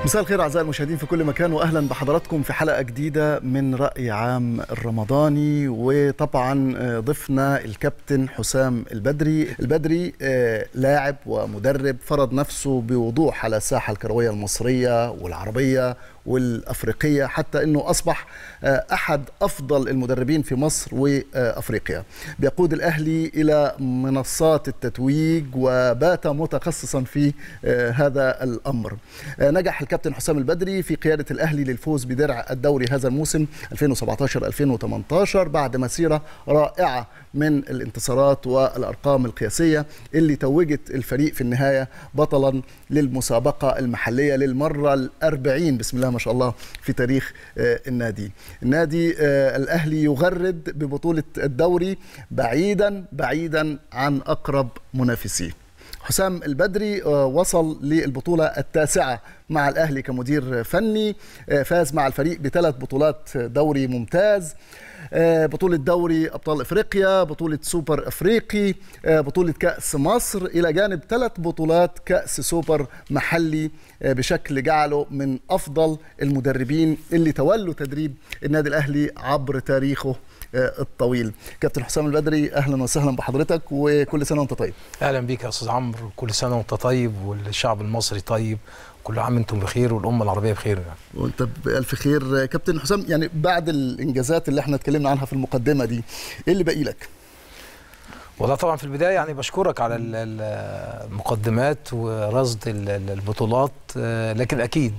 مساء الخير اعزائي المشاهدين في كل مكان واهلا بحضراتكم في حلقه جديده من راي عام الرمضاني وطبعا ضفنا الكابتن حسام البدري البدري لاعب ومدرب فرض نفسه بوضوح على الساحه الكرويه المصريه والعربيه والافريقيه حتى انه اصبح احد افضل المدربين في مصر وافريقيا بيقود الاهلي الى منصات التتويج وبات متخصصا في هذا الامر نجح الكابتن حسام البدري في قياده الاهلي للفوز بدرع الدوري هذا الموسم 2017 2018 بعد مسيره رائعه من الانتصارات والارقام القياسيه اللي توجت الفريق في النهايه بطلا للمسابقه المحليه للمره الأربعين بسم الله ما شاء الله في تاريخ النادي النادي الاهلي يغرد ببطوله الدوري بعيدا بعيدا عن اقرب منافسيه حسام البدري وصل للبطولة التاسعة مع الأهلي كمدير فني فاز مع الفريق بثلاث بطولات دوري ممتاز بطولة دوري أبطال إفريقيا بطولة سوبر أفريقي بطولة كأس مصر إلى جانب ثلاث بطولات كأس سوبر محلي بشكل جعله من أفضل المدربين اللي تولوا تدريب النادي الأهلي عبر تاريخه الطويل كابتن حسام البدري اهلا وسهلا بحضرتك وكل سنه وانت طيب اهلا بيك يا استاذ عمرو كل سنه وانت طيب والشعب المصري طيب كل عام انتم بخير والامه العربيه بخير يعني. وانت بالف خير كابتن حسام يعني بعد الانجازات اللي احنا اتكلمنا عنها في المقدمه دي ايه اللي باقي لك والله طبعا في البدايه يعني بشكرك على المقدمات ورصد البطولات لكن اكيد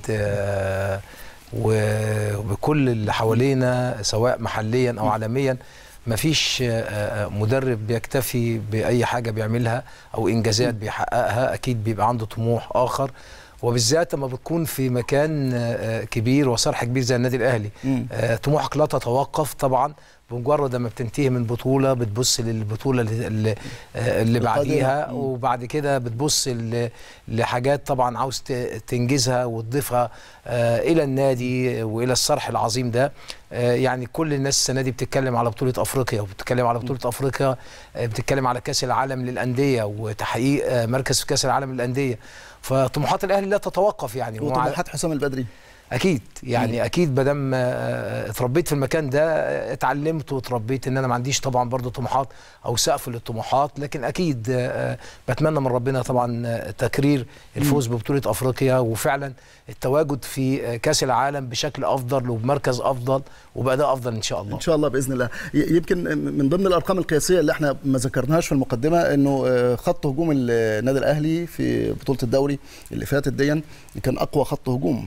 وبكل اللي حوالينا سواء محليا او عالميا مفيش مدرب بيكتفي باي حاجه بيعملها او انجازات بيحققها اكيد بيبقى عنده طموح اخر وبالذات لما بتكون في مكان كبير وصرح كبير زي النادي الاهلي طموحك لا تتوقف طبعا بمجرد ما بتنتهي من بطوله بتبص للبطوله اللي, اللي بعديها وبعد كده بتبص لحاجات طبعا عاوز تنجزها وتضيفها الى النادي والى الصرح العظيم ده يعني كل الناس السنه دي بتتكلم على بطوله افريقيا وبتتكلم على بطوله افريقيا بتتكلم على كاس العالم للانديه وتحقيق مركز في كاس العالم للانديه فطموحات الاهلي لا تتوقف يعني وطموحات حسام البدري اكيد يعني مم. اكيد ما دام اتربيت في المكان ده اتعلمت واتربيت ان انا ما عنديش طبعا برضو طموحات او سقف للطموحات لكن اكيد بتمنى من ربنا طبعا تكرير الفوز مم. ببطوله افريقيا وفعلا التواجد في كاس العالم بشكل افضل وبمركز افضل وباداء افضل ان شاء الله ان شاء الله باذن الله يمكن من ضمن الارقام القياسيه اللي احنا ما ذكرناهاش في المقدمه انه خط هجوم النادي الاهلي في بطوله الدوري اللي فاتت ديا كان اقوى خط هجوم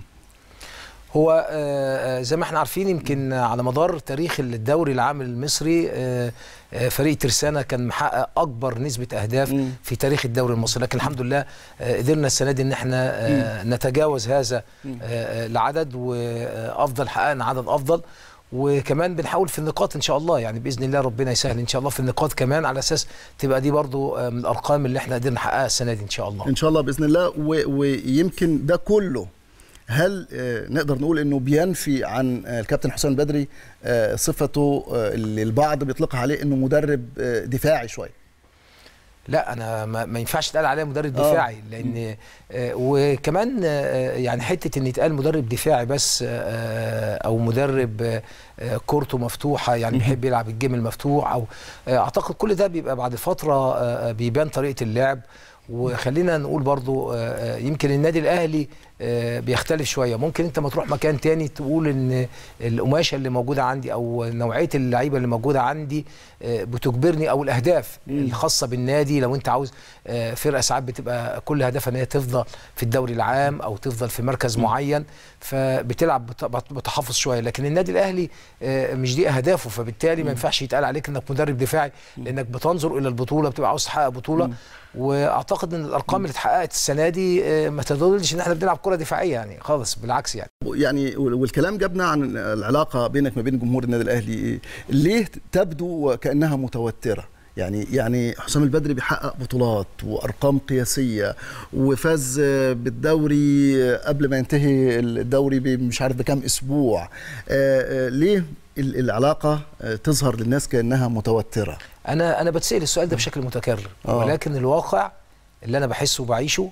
هو زي ما احنا عارفين يمكن على مدار تاريخ الدوري العام المصري فريق ترسانة كان محقق اكبر نسبه اهداف م. في تاريخ الدوري المصري لكن الحمد لله قدرنا السنه دي ان احنا م. نتجاوز هذا العدد وافضل حققنا عدد افضل وكمان بنحاول في النقاط ان شاء الله يعني باذن الله ربنا يسهل ان شاء الله في النقاط كمان على اساس تبقى دي برضو من الارقام اللي احنا قدرنا نحققها السنه دي ان شاء الله ان شاء الله باذن الله ويمكن ده كله هل نقدر نقول انه بينفي عن الكابتن حسام البدري صفته اللي البعض بيطلقها عليه انه مدرب دفاعي شويه لا انا ما, ما ينفعش يتقال عليا مدرب دفاعي لان آه وكمان آه يعني حته ان يتقال مدرب دفاعي بس آه او مدرب آه كورته مفتوحه يعني بيحب يلعب الجيم المفتوح او آه اعتقد كل ده بيبقى بعد فتره آه بيبان طريقه اللعب وخلينا نقول برضو يمكن النادي الاهلي بيختلف شويه ممكن انت ما تروح مكان تاني تقول ان القماشه اللي موجوده عندي او نوعيه اللعيبه اللي موجوده عندي بتجبرني او الاهداف الخاصه بالنادي لو انت عاوز فرقه ساعات بتبقى كل هدفها ان هي تفضل في الدوري العام او تفضل في مركز معين فبتلعب بتحفظ شويه لكن النادي الاهلي مش دي اهدافه فبالتالي ما ينفعش يتقال عليك انك مدرب دفاعي لانك بتنظر الى البطوله بتبقى عاوز تحقق بطوله واعتقد ان الارقام اللي اتحققت السنه دي ما تدلش ان احنا بنلعب كره دفاعيه يعني خالص بالعكس يعني يعني والكلام جابنا عن العلاقه بينك ما بين جمهور النادي الاهلي ليه تبدو كانها متوتره يعني يعني حسام البدري بيحقق بطولات وارقام قياسيه وفاز بالدوري قبل ما ينتهي الدوري مش عارف بكام اسبوع ليه العلاقه تظهر للناس كانها متوتره انا انا بتسال السؤال ده بشكل متكرر أوه. ولكن الواقع اللي انا بحسه وبعيشه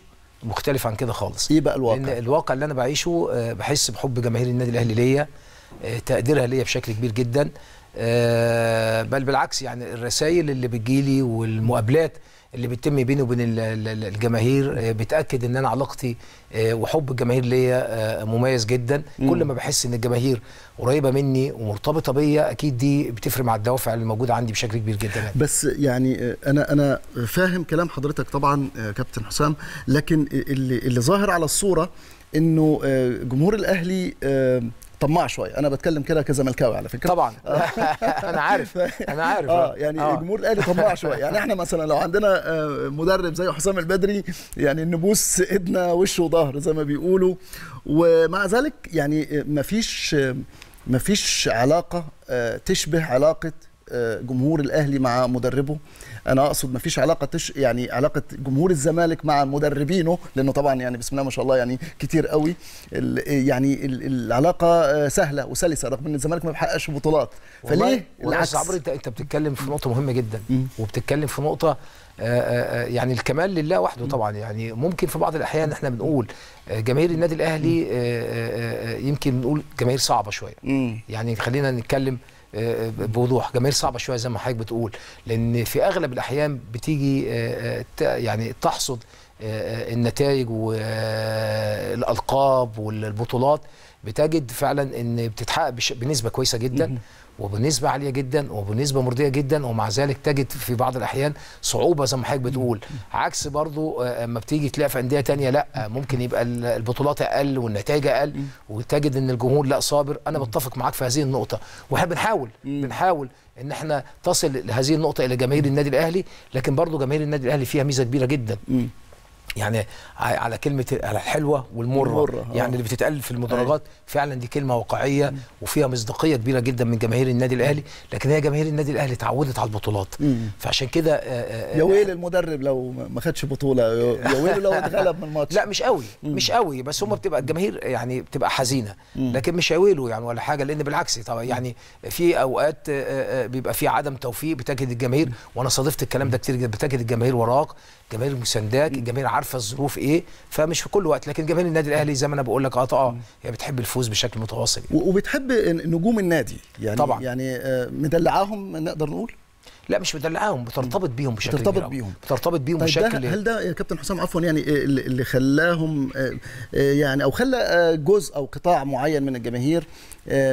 مختلف عن كده خالص ايه بقى الواقع لان الواقع اللي انا بعيشه آه، بحس بحب جماهير النادي الاهلي ليا آه، تقديرها ليا بشكل كبير جدا آه، بل بالعكس يعني الرسائل اللي بتجيلي والمقابلات اللي بتتم بيني وبين ال- ال- الجماهير آه، بتاكد ان انا علاقتي آه، وحب الجماهير ليا آه، مميز جدا مم. كل ما بحس ان الجماهير قريبه مني ومرتبطه بيا اكيد دي بتفرق مع الدوافع اللي موجوده عندي بشكل كبير جدا يعني. بس يعني آه، انا انا فاهم كلام حضرتك طبعا آه، كابتن حسام لكن اللي اللي ظاهر على الصوره انه آه، جمهور الاهلي آه، طماع شويه انا بتكلم كده كزملكاوي على فكره طبعا انا عارف انا عارف اه يعني آه. جمهور الاهلي طماع شويه يعني احنا مثلا لو عندنا آه، مدرب زي حسام البدري يعني نبوس ايدنا وش وظهر زي ما بيقولوا ومع ذلك يعني آه، مفيش آه، مفيش علاقه آه، تشبه علاقه آه، جمهور الاهلي مع مدربه انا اقصد مفيش علاقه تش يعني علاقه جمهور الزمالك مع مدربينه لانه طبعا يعني بسم الله ما شاء الله يعني كتير قوي ال- يعني ال- العلاقه آه، سهله وسلسه رغم ان الزمالك ما بيحققش بطولات والله فليه والله يا أستاذ عمرو انت انت بتتكلم في نقطه مهمه جدا مم. وبتتكلم في نقطه آه، آه، آه، يعني الكمال لله وحده طبعا يعني ممكن في بعض الاحيان احنا بنقول آه، جماهير النادي الاهلي آه، آه، آه، يمكن نقول جماهير صعبه شويه مم. يعني خلينا نتكلم آه، بوضوح جماهير صعبه شويه زي ما حضرتك بتقول لان في اغلب الاحيان بتيجي آه، آه، ت- يعني تحصد آه، آه، النتائج والالقاب والبطولات بتجد فعلا ان بتتحقق بش- بنسبه كويسه جدا وبنسبه عاليه جدا وبنسبه مرضيه جدا ومع ذلك تجد في بعض الاحيان صعوبه زي ما حضرتك بتقول عكس برضو آه، اما بتيجي تلاقي في انديه تانية لا آه، ممكن يبقى ال- البطولات اقل والنتائج اقل وتجد ان الجمهور لا صابر انا بتفق معاك في هذه النقطه واحنا بنحاول بنحاول ان احنا تصل لهذه النقطه الى جماهير النادي الاهلي لكن برضو جماهير النادي الاهلي فيها ميزه كبيره جدا مم. يعني ع- على كلمه على الحلوه والمره والمرة، آه. يعني اللي بتتقال في المدرجات فعلا دي كلمه واقعيه وفيها مصداقيه كبيره جدا من جماهير النادي الاهلي لكن هي جماهير النادي الاهلي اتعودت على البطولات مم. فعشان كده آه، آه، يا ويل المدرب لو ما خدش بطوله يا ويل لو اتغلب من الماتش لا مش قوي مش قوي بس هم بتبقى الجماهير يعني بتبقى حزينه لكن مش هيويلوا يعني ولا حاجه لان بالعكس طبعا يعني في اوقات آه، آه، بيبقى في عدم توفيق بتجد الجماهير وانا صادفت الكلام ده كتير جدا بتجد الجماهير وراك جماهير مسانداك الجماهير عارفه الظروف ايه فمش في كل وقت لكن جماهير النادي الاهلي زي ما انا بقول لك اه اه هي بتحب الفوز بشكل متواصل يعني. و- وبتحب نجوم النادي يعني طبعاً. يعني آه، مدلعاهم نقدر نقول لا مش مدلعاهم بترتبط بيهم بشكل بترتبط كبير أوي. بيهم. بترتبط بيهم طيب بشكل ده هل ده يا كابتن حسام عفوا يعني آه، اللي اللي خلاهم آه، آه، يعني او خلى آه، جزء او قطاع معين من الجماهير آه،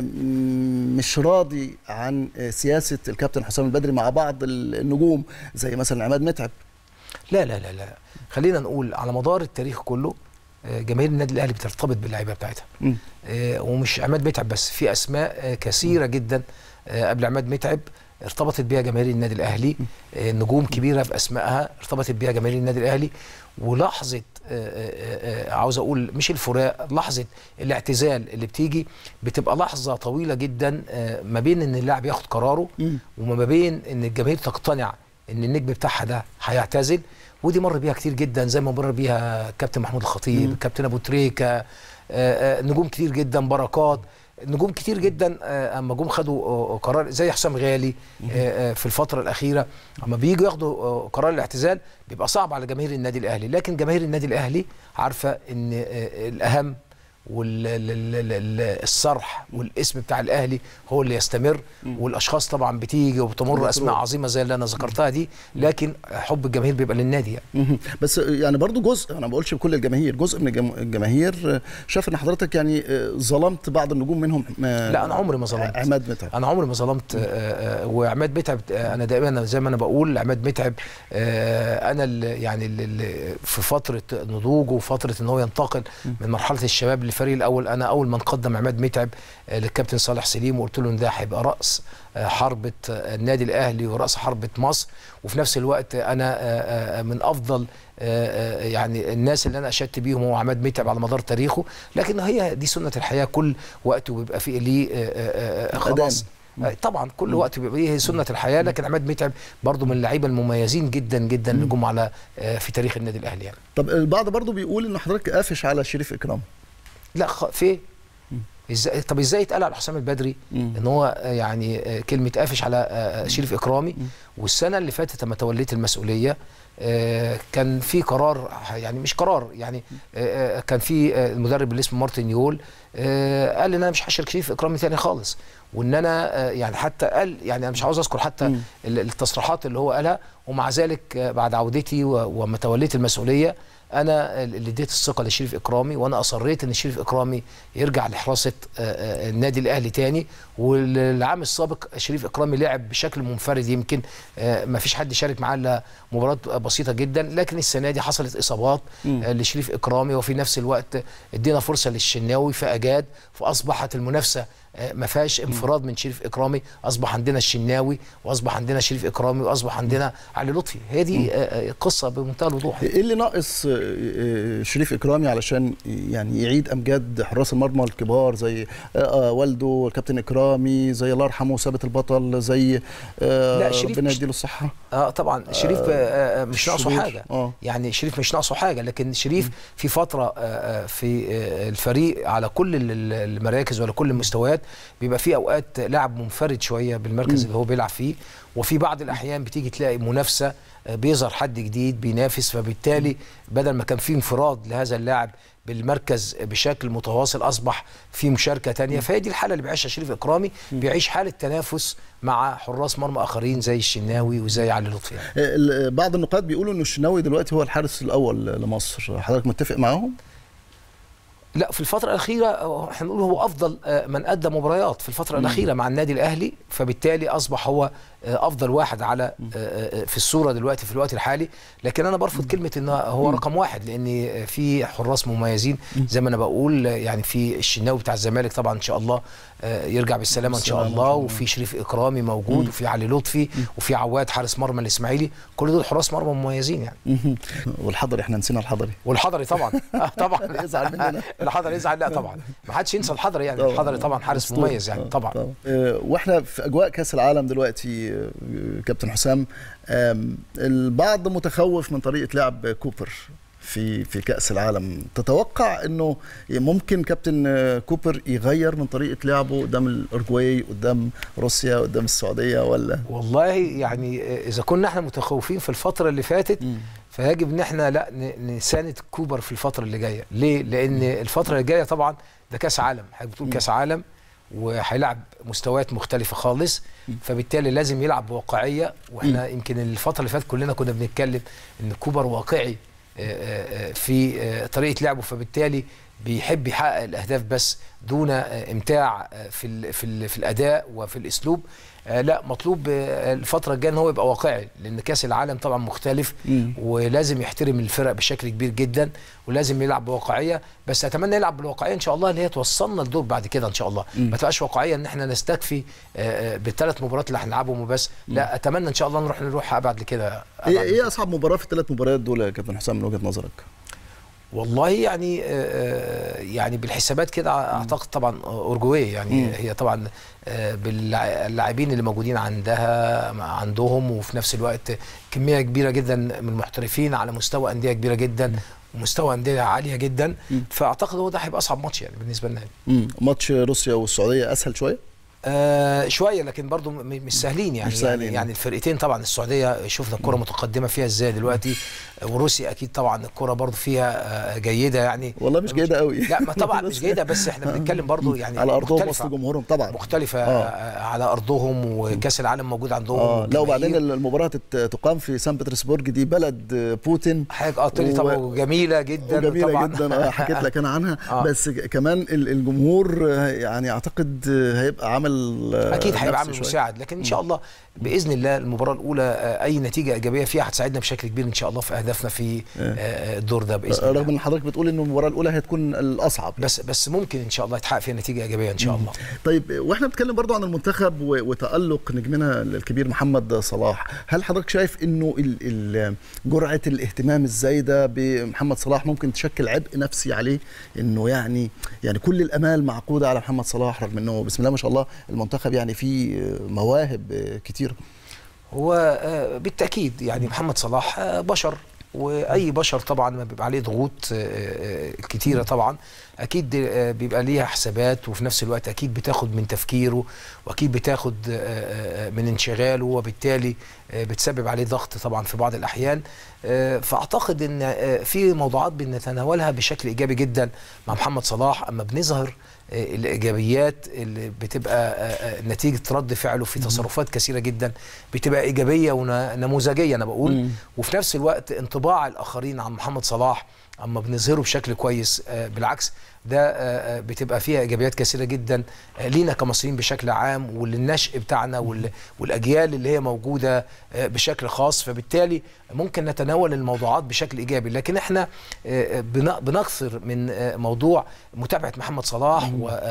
م- مش راضي عن آه، سياسه الكابتن حسام البدري مع بعض ال- النجوم زي مثلا عماد متعب لا لا لا لا خلينا نقول على مدار التاريخ كله آه، جماهير النادي الاهلي بترتبط باللعيبه بتاعتها مم. آه، ومش عماد متعب بس في اسماء آه، كثيره جدا آه، قبل عماد متعب ارتبطت بيها جماهير النادي الاهلي آه، نجوم كبيره باسمائها ارتبطت بيها جماهير النادي الاهلي ولحظه آه، آه، آه، عاوز اقول مش الفراق لحظه الاعتزال اللي بتيجي بتبقى لحظه طويله جدا آه، ما بين ان اللاعب ياخد قراره مم. وما بين ان الجماهير تقتنع ان النجم بتاعها ده هيعتزل ودي مر بيها كتير جدا زي ما مر بيها كابتن محمود الخطيب كابتن ابو تريكه آه، آه، نجوم كتير جدا بركات نجوم كتير جدا آه، اما جم خدوا آه، قرار زي حسام غالي آه، آه، في الفتره الاخيره اما بييجوا ياخدوا آه، قرار الاعتزال بيبقى صعب على جماهير النادي الاهلي لكن جماهير النادي الاهلي عارفه ان آه، الاهم والصرح والاسم بتاع الاهلي هو اللي يستمر والاشخاص طبعا بتيجي وبتمر اسماء عظيمه زي اللي انا ذكرتها دي لكن حب الجماهير بيبقى للنادي يعني. مهم. بس يعني برضو جزء انا ما بقولش بكل الجماهير جزء من الجم- الجماهير آه، شاف ان حضرتك يعني آه، ظلمت بعض النجوم منهم آه، لا انا عمري ما ظلمت عماد متعب انا عمري ما ظلمت آه، آه، وعماد متعب آه، انا دائما زي ما انا بقول عماد متعب آه، انا اللي يعني اللي- اللي في فتره نضوجه وفتره ان هو ينتقل من مرحله الشباب للفريق الاول انا اول من قدم عماد متعب آه، للكابتن صالح سليم وقلت له ان ده هيبقى راس آه، حربه آه، النادي الاهلي وراس حربه مصر وفي نفس الوقت انا آه، آه، من افضل آه، آه، يعني الناس اللي انا اشدت بيهم هو عماد متعب على مدار تاريخه لكن هي دي سنه الحياه كل وقت وبيبقى فيه ليه آه، آه، آه، خلاص آه، طبعا كل وقت بيبقى ليه سنه الحياه لكن عماد متعب برضو من اللعيبه المميزين جدا جدا اللي جم على آه، في تاريخ النادي الاهلي يعني طب البعض برضو بيقول ان حضرتك قافش على شريف اكرام لا خ... في ازاي طب ازاي اتقال على حسام البدري مم. ان هو آه، يعني آه، كلمه قافش على آه، آه، شريف اكرامي والسنه اللي فاتت لما توليت المسؤوليه آه، كان في قرار يعني مش قرار يعني آه، آه، كان في آه، المدرب اللي اسمه مارتن يول آه، قال ان انا مش هشارك شريف اكرامي تاني خالص وان انا آه، يعني حتى قال يعني انا مش عاوز اذكر حتى مم. ال- التصريحات اللي هو قالها ومع ذلك آه، بعد عودتي و- وما توليت المسؤوليه انا اللي اديت الثقه لشريف اكرامي وانا اصريت ان شريف اكرامي يرجع لحراسه آه، آه، النادي الاهلي تاني والعام السابق شريف اكرامي لعب بشكل منفرد يمكن آه، ما فيش حد شارك معاه الا مباراه بسيطه جدا لكن السنه دي حصلت اصابات مم. آه، لشريف اكرامي وفي نفس الوقت ادينا فرصه للشناوي فاجاد فاصبحت المنافسه آه، ما فيهاش انفراد من شريف اكرامي اصبح عندنا الشناوي واصبح عندنا شريف اكرامي واصبح عندنا علي لطفي هي دي آه، آه، قصه بمنتهى الوضوح ايه اللي ناقص آه، آه، شريف اكرامي علشان يعني يعيد امجاد حراس المرمى الكبار زي آه، آه، والده الكابتن اكرامي زي الله يرحمه ثابت البطل زي آه، لا، شريف ربنا مش- يديله الصحه اه طبعا شريف آه آه مش ناقصه شرور. حاجه اه يعني شريف مش ناقصه حاجه لكن شريف في فتره آه، آه، في آه، الفريق على كل ال- ال- المراكز ولا كل المستويات بيبقى في اوقات لاعب منفرد شويه بالمركز اللي هو بيلعب فيه وفي بعض الاحيان بتيجي تلاقي منافسه آه، بيظهر حد جديد بينافس فبالتالي بدل ما كان في انفراد لهذا اللاعب بالمركز بشكل متواصل اصبح في مشاركه تانية فهي دي الحاله اللي بيعيشها شريف اكرامي بيعيش حاله تنافس مع حراس مرمى اخرين زي الشناوي وزي علي لطفي يعني. ال- بعض النقاد بيقولوا ان الشناوي دلوقتي هو الحارس الاول لمصر حضرتك متفق معاهم لا في الفترة الأخيرة آه، احنا نقول هو أفضل آه، من أدى مباريات في الفترة الأخيرة مع النادي الأهلي فبالتالي أصبح هو آه، أفضل واحد على آه، آه، في الصورة دلوقتي في الوقت الحالي لكن أنا برفض كلمة إن هو رقم واحد لأن آه، في حراس مميزين زي ما أنا بقول آه، يعني في الشناوي بتاع الزمالك طبعا إن شاء الله آه، يرجع بالسلامة إن شاء بالسلامة إن الله شاء الله. وفي شريف إكرامي موجود وفي علي لطفي وفي عواد حارس مرمى الإسماعيلي كل دول حراس مرمى مميزين يعني مهم. والحضري احنا نسينا الحضري والحضري طبعا آه طبعا يزعل مننا. الحضري يزعل لا طبعا ما حدش ينسى الحضري يعني طبعاً. الحضري طبعا حارس أسطورة. مميز يعني آه، طبعا آه، واحنا في اجواء كاس العالم دلوقتي آه، كابتن حسام آم، البعض متخوف من طريقه لعب كوبر في في كاس العالم تتوقع انه ممكن كابتن آه، كوبر يغير من طريقه لعبه قدام الاورجواي قدام روسيا قدام السعوديه ولا والله يعني اذا كنا احنا متخوفين في الفتره اللي فاتت فيجب ان احنا لا ن- نساند كوبر في الفتره اللي جايه ليه لان الفتره اللي جايه طبعا ده كاس عالم حضرتك بتقول كاس عالم وهيلعب مستويات مختلفه خالص فبالتالي لازم يلعب بواقعيه واحنا يمكن الفتره اللي فاتت كلنا كنا بنتكلم ان كوبر واقعي آه، آه، آه، في آه، طريقه لعبه فبالتالي بيحب يحقق الاهداف بس دون آه، امتاع آه، في ال في ال في الاداء وفي الاسلوب آه، لا مطلوب آه، الفتره الجايه ان هو يبقى واقعي لان كاس العالم طبعا مختلف مم. ولازم يحترم الفرق بشكل كبير جدا ولازم يلعب بواقعيه بس اتمنى يلعب بالواقعيه ان شاء الله اللي هي توصلنا لدور بعد كده ان شاء الله ما تبقاش واقعيه ان احنا نستكفي آه، آه، بالثلاث مباريات اللي هنلعبهم وبس لا اتمنى ان شاء الله نروح نروح ابعد لكده ايه أبعد من ايه اصعب مباراه في الثلاث مباريات دول يا كابتن حسام من وجهه نظرك والله يعني آه، آه، يعني بالحسابات كده اعتقد طبعا اورجواي يعني مم. هي طبعا آه، باللاعبين اللي موجودين عندها مع- عندهم وفي نفس الوقت كميه كبيره جدا من المحترفين على مستوى انديه كبيره جدا ومستوى انديه عاليه جدا مم. فاعتقد هو ده هيبقى اصعب ماتش يعني بالنسبه لنا مم. ماتش روسيا والسعوديه اسهل شويه آه شويه لكن برضو م- مش سهلين يعني مش سهلين. يعني, يعني الفرقتين طبعا السعوديه شفنا الكره متقدمه فيها ازاي دلوقتي آه، وروسيا اكيد طبعا الكره برضو فيها آه جيده يعني والله مش جيده قوي لا ما طبعا مش جيده بس احنا بنتكلم برضو يعني على ارضهم مختلفة- وسط جمهورهم طبعا مختلفه آه. آه. على ارضهم وكاس العالم موجود عندهم اه لا والجماهير. وبعدين المباراه تت- تقام في سان بطرسبرج دي بلد آه، بوتين حاجه اه تاني و- طبعا وجميله جدا وجميله طبعا جدا اه حكيت لك انا عنها آه. بس ك- كمان ال- الجمهور آه، يعني اعتقد آه، هيبقى عمل آه، اكيد هيبقى نفسي عامل شوية. مساعد لكن ان شاء الله باذن الله المباراه الاولى آه، اي نتيجه ايجابيه فيها هتساعدنا بشكل كبير ان شاء الله في اهدافنا في آه، آه، الدور ده باذن رغم الله ان حضرتك بتقول ان المباراه الاولى هتكون الاصعب بس بس ممكن ان شاء الله يتحقق فيها نتيجه ايجابيه ان شاء الله طيب واحنا بنتكلم برضو عن المنتخب و- وتألق نجمنا الكبير محمد صلاح هل حضرتك شايف انه ال- ال- جرعة الاهتمام الزايدة بمحمد صلاح ممكن تشكل عبء نفسي عليه انه يعني يعني كل الامال معقودة على محمد صلاح رغم انه بسم الله ما شاء الله المنتخب يعني فيه مواهب كتير هو آه، بالتاكيد يعني محمد صلاح آه، بشر واي بشر طبعا ما بيبقى عليه ضغوط آه، آه، كتيره طبعا اكيد آه، بيبقى ليها حسابات وفي نفس الوقت اكيد بتاخد من تفكيره واكيد بتاخد آه، آه، من انشغاله وبالتالي آه، بتسبب عليه ضغط طبعا في بعض الاحيان آه، فاعتقد ان آه، في موضوعات بنتناولها بشكل ايجابي جدا مع محمد صلاح اما بنظهر آه، الايجابيات اللي بتبقى آه، آه، نتيجه رد فعله في تصرفات كثيره جدا بتبقى ايجابيه ونموذجيه انا بقول مم. وفي نفس الوقت انطباع الاخرين عن محمد صلاح اما بنظهره بشكل كويس آه، بالعكس ده آه، آه، بتبقى فيها ايجابيات كثيره جدا آه، لينا كمصريين بشكل عام وللنشء بتاعنا وال- والاجيال اللي هي موجوده آه، بشكل خاص فبالتالي ممكن نتناول الموضوعات بشكل ايجابي لكن احنا آه، بن- بنكثر من آه، موضوع متابعه محمد صلاح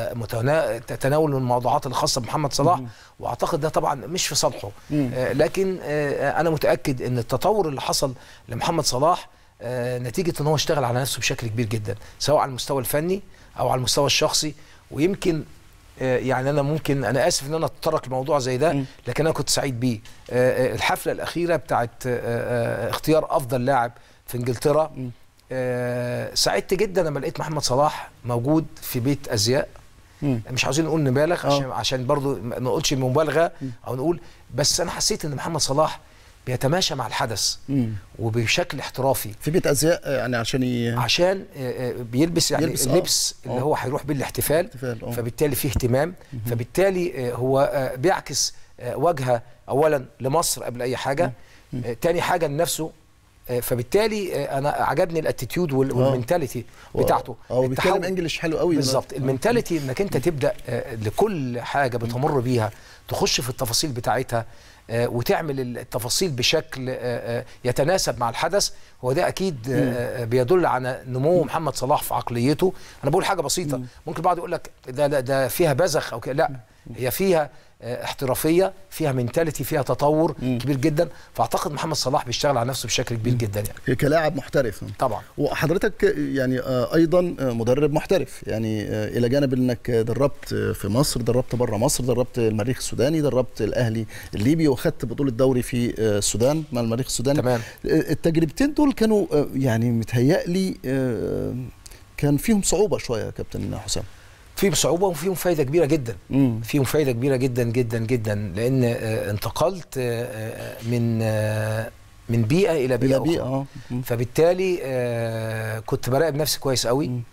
وتناول الموضوعات الخاصه بمحمد صلاح واعتقد ده طبعا مش في صالحه مم. آه، لكن آه، انا متاكد ان التطور اللي حصل لمحمد صلاح آه، نتيجه ان هو اشتغل على نفسه بشكل كبير جدا سواء على المستوى الفني او على المستوى الشخصي ويمكن آه، يعني انا ممكن انا اسف ان انا اتطرق لموضوع زي ده مم. لكن انا كنت سعيد بيه آه، آه، الحفله الاخيره بتاعت آه، آه، اختيار افضل لاعب في انجلترا مم. آه، سعدت جدا لما لقيت محمد صلاح موجود في بيت ازياء مم. مش عاوزين نقول نبالغ آه. عشان عشان برضو ما نقولش مبالغه او نقول بس انا حسيت ان محمد صلاح بيتماشى مع الحدث مم. وبشكل احترافي في بيت ازياء آه، يعني عشان ي... عشان آه، آه، بيلبس يعني يلبس، آه. اللبس اللي آه. هو هيروح بيه الاحتفال احتفال، آه. فبالتالي فيه اهتمام فبالتالي آه، هو آه، بيعكس آه، واجهه اولا لمصر قبل اي حاجه آه، تاني حاجه لنفسه آه، فبالتالي آه، انا عجبني الاتيتيود وال- آه. والمنتاليتي بتاعته هو بيتكلم التحول- انجلش حلو قوي بالظبط المنتاليتي انك انت تبدا آه، لكل حاجه بتمر بيها تخش في التفاصيل بتاعتها آه، وتعمل التفاصيل بشكل آه، آه، يتناسب مع الحدث هو ده اكيد آه، آه، بيدل على نمو محمد صلاح في عقليته انا بقول حاجه بسيطه ممكن البعض يقول لك ده ده, ده فيها بذخ او كده لا هي فيها آه، احترافيه فيها منتاليتي فيها تطور كبير جدا فاعتقد محمد صلاح بيشتغل على نفسه بشكل كبير جدا يعني كلاعب محترف طبعا وحضرتك يعني آه، ايضا آه، مدرب محترف يعني آه، الى جانب انك دربت آه، في مصر دربت بره مصر دربت المريخ السوداني دربت الاهلي الليبي واخدت بطوله دوري في آه، السودان مع المريخ السوداني تمام. آه، التجربتين دول كانوا آه، يعني متهيألي آه، كان فيهم صعوبه شويه يا كابتن حسام فيهم صعوبه وفيهم فايده كبيره جدا مم. فيهم فايده كبيره جدا جدا جدا لان آه، انتقلت آه، آه، من آه، من بيئه الى بيئه الى بيئه أخرى. اه مم. فبالتالي آه، كنت براقب نفسي كويس قوي مم.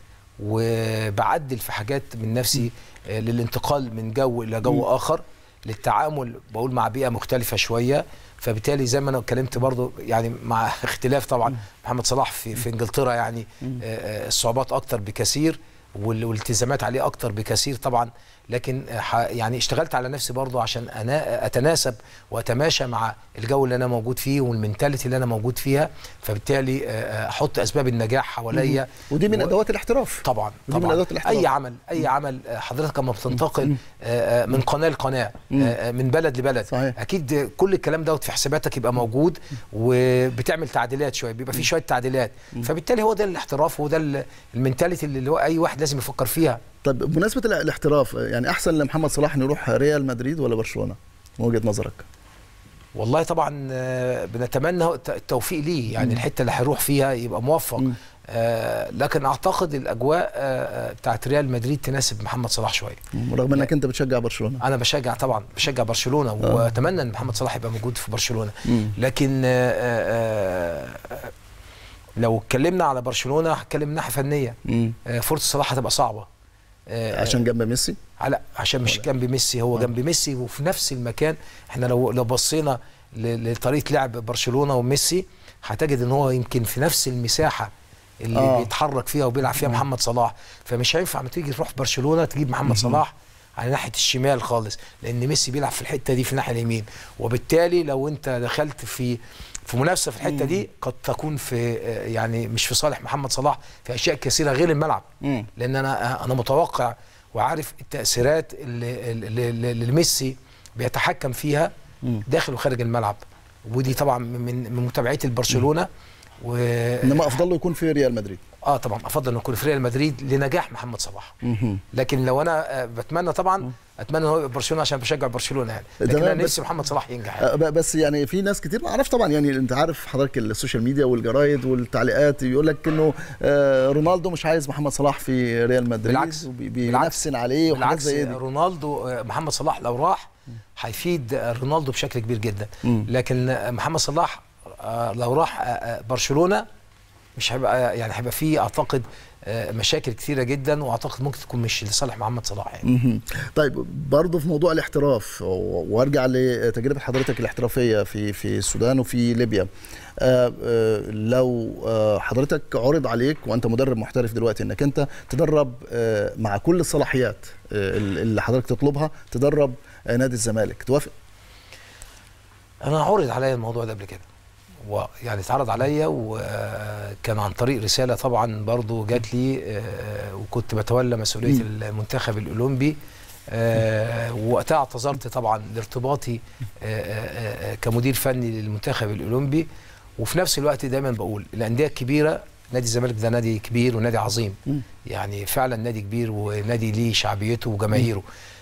وبعدل في حاجات من نفسي آه، للانتقال من جو الى جو اخر للتعامل بقول مع بيئه مختلفه شويه فبالتالي زي ما انا اتكلمت برضو يعني مع اختلاف طبعا محمد صلاح في في انجلترا يعني آه، آه، الصعوبات اكتر بكثير وال- والالتزامات عليه اكتر بكثير طبعا لكن آه، ح- يعني اشتغلت على نفسي برضو عشان انا اتناسب واتماشى مع الجو اللي انا موجود فيه والمنتاليتي اللي انا موجود فيها فبالتالي آه، آه، احط اسباب النجاح حواليا ودي من و- ادوات الاحتراف طبعا ودي من طبعا أدوات الاحتراف. اي عمل اي عمل آه، حضرتك لما بتنتقل آه، آه، من قناه لقناه آه، آه، من بلد لبلد صحيح. اكيد كل الكلام دوت في حساباتك يبقى موجود وبتعمل تعديلات شويه بيبقى في شويه تعديلات فبالتالي هو ده الاحتراف وده ال- المنتاليتي اللي هو اي واحد لازم يفكر فيها طيب بمناسبه ال- الاحتراف يعني احسن لمحمد صلاح انه يروح ريال مدريد ولا برشلونه من وجهه نظرك والله طبعا آه، بنتمنى الت- التوفيق ليه يعني الحته اللي هيروح فيها يبقى موفق مم. آه لكن اعتقد الاجواء آه آه، بتاعت ريال مدريد تناسب محمد صلاح شويه رغم انك انت بتشجع برشلونه انا بشجع طبعا بشجع برشلونه واتمنى ان محمد صلاح يبقى موجود في برشلونه مم. لكن آه، آه، آه، لو اتكلمنا على برشلونه هتكلم من ناحيه فنيه مم. آه، فرصه صلاح هتبقى صعبه آه، عشان جنب ميسي لا عشان مش جنب ميسي هو جنب ميسي وفي نفس المكان احنا لو لو بصينا ل- لطريقه لعب برشلونه وميسي هتجد ان هو يمكن في نفس المساحه اللي آه. آه. بيتحرك فيها وبيلعب فيها محمد صلاح فمش هينفع لما تيجي تروح برشلونه تجيب محمد صلاح على ناحيه الشمال خالص لان ميسي بيلعب في الحته دي في الناحيه اليمين وبالتالي لو انت دخلت في في منافسه في الحته دي قد تكون في آه، يعني مش في صالح محمد صلاح في اشياء كثيره غير الملعب مم. لان انا انا متوقع وعارف التاثيرات اللي, اللي, اللي اللي ميسي بيتحكم فيها مم. داخل وخارج الملعب ودي طبعا من من متابعتي لبرشلونه و انما افضل له يكون في ريال مدريد اه طبعا افضل ان يكون في ريال مدريد لنجاح محمد صلاح مهم. لكن لو انا آه، بتمنى طبعا اتمنى ان هو يبقى برشلونه عشان بشجع برشلونه يعني لكن تمام، انا بس- نفسي محمد صلاح ينجح يعني. آه، ب- بس يعني في ناس كتير ما اعرفش طبعا يعني انت عارف حضرتك السوشيال ميديا والجرايد والتعليقات يقول لك انه آه، رونالدو مش عايز محمد صلاح في ريال مدريد بالعكس. وبي- بالعكس. بينفسن عليه وحاجات بالعكس زي دي رونالدو آه، محمد صلاح لو راح هيفيد آه، رونالدو بشكل كبير جدا مم. لكن آه، محمد صلاح آه، لو راح آه، آه، برشلونه مش هيبقى يعني هيبقى فيه اعتقد آه، مشاكل كثيره جدا واعتقد ممكن تكون مش لصالح محمد صلاح يعني مهم. طيب برضه في موضوع الاحتراف و- وارجع لتجربه حضرتك الاحترافيه في في السودان وفي ليبيا آه، آه، لو آه، حضرتك عرض عليك وانت مدرب محترف دلوقتي انك انت تدرب آه، مع كل الصلاحيات آه، اللي حضرتك تطلبها تدرب آه، نادي الزمالك توافق انا عرض عليا الموضوع ده قبل كده ويعني اتعرض عليا وكان عن طريق رساله طبعا برضو جات لي آه، وكنت بتولى مسؤوليه المنتخب الاولمبي آه، ووقتها اعتذرت طبعا لارتباطي آه، آه، آه، كمدير فني للمنتخب الاولمبي وفي نفس الوقت دايما بقول الانديه الكبيره نادي الزمالك ده نادي كبير ونادي عظيم مم. يعني فعلا نادي كبير ونادي ليه شعبيته وجماهيره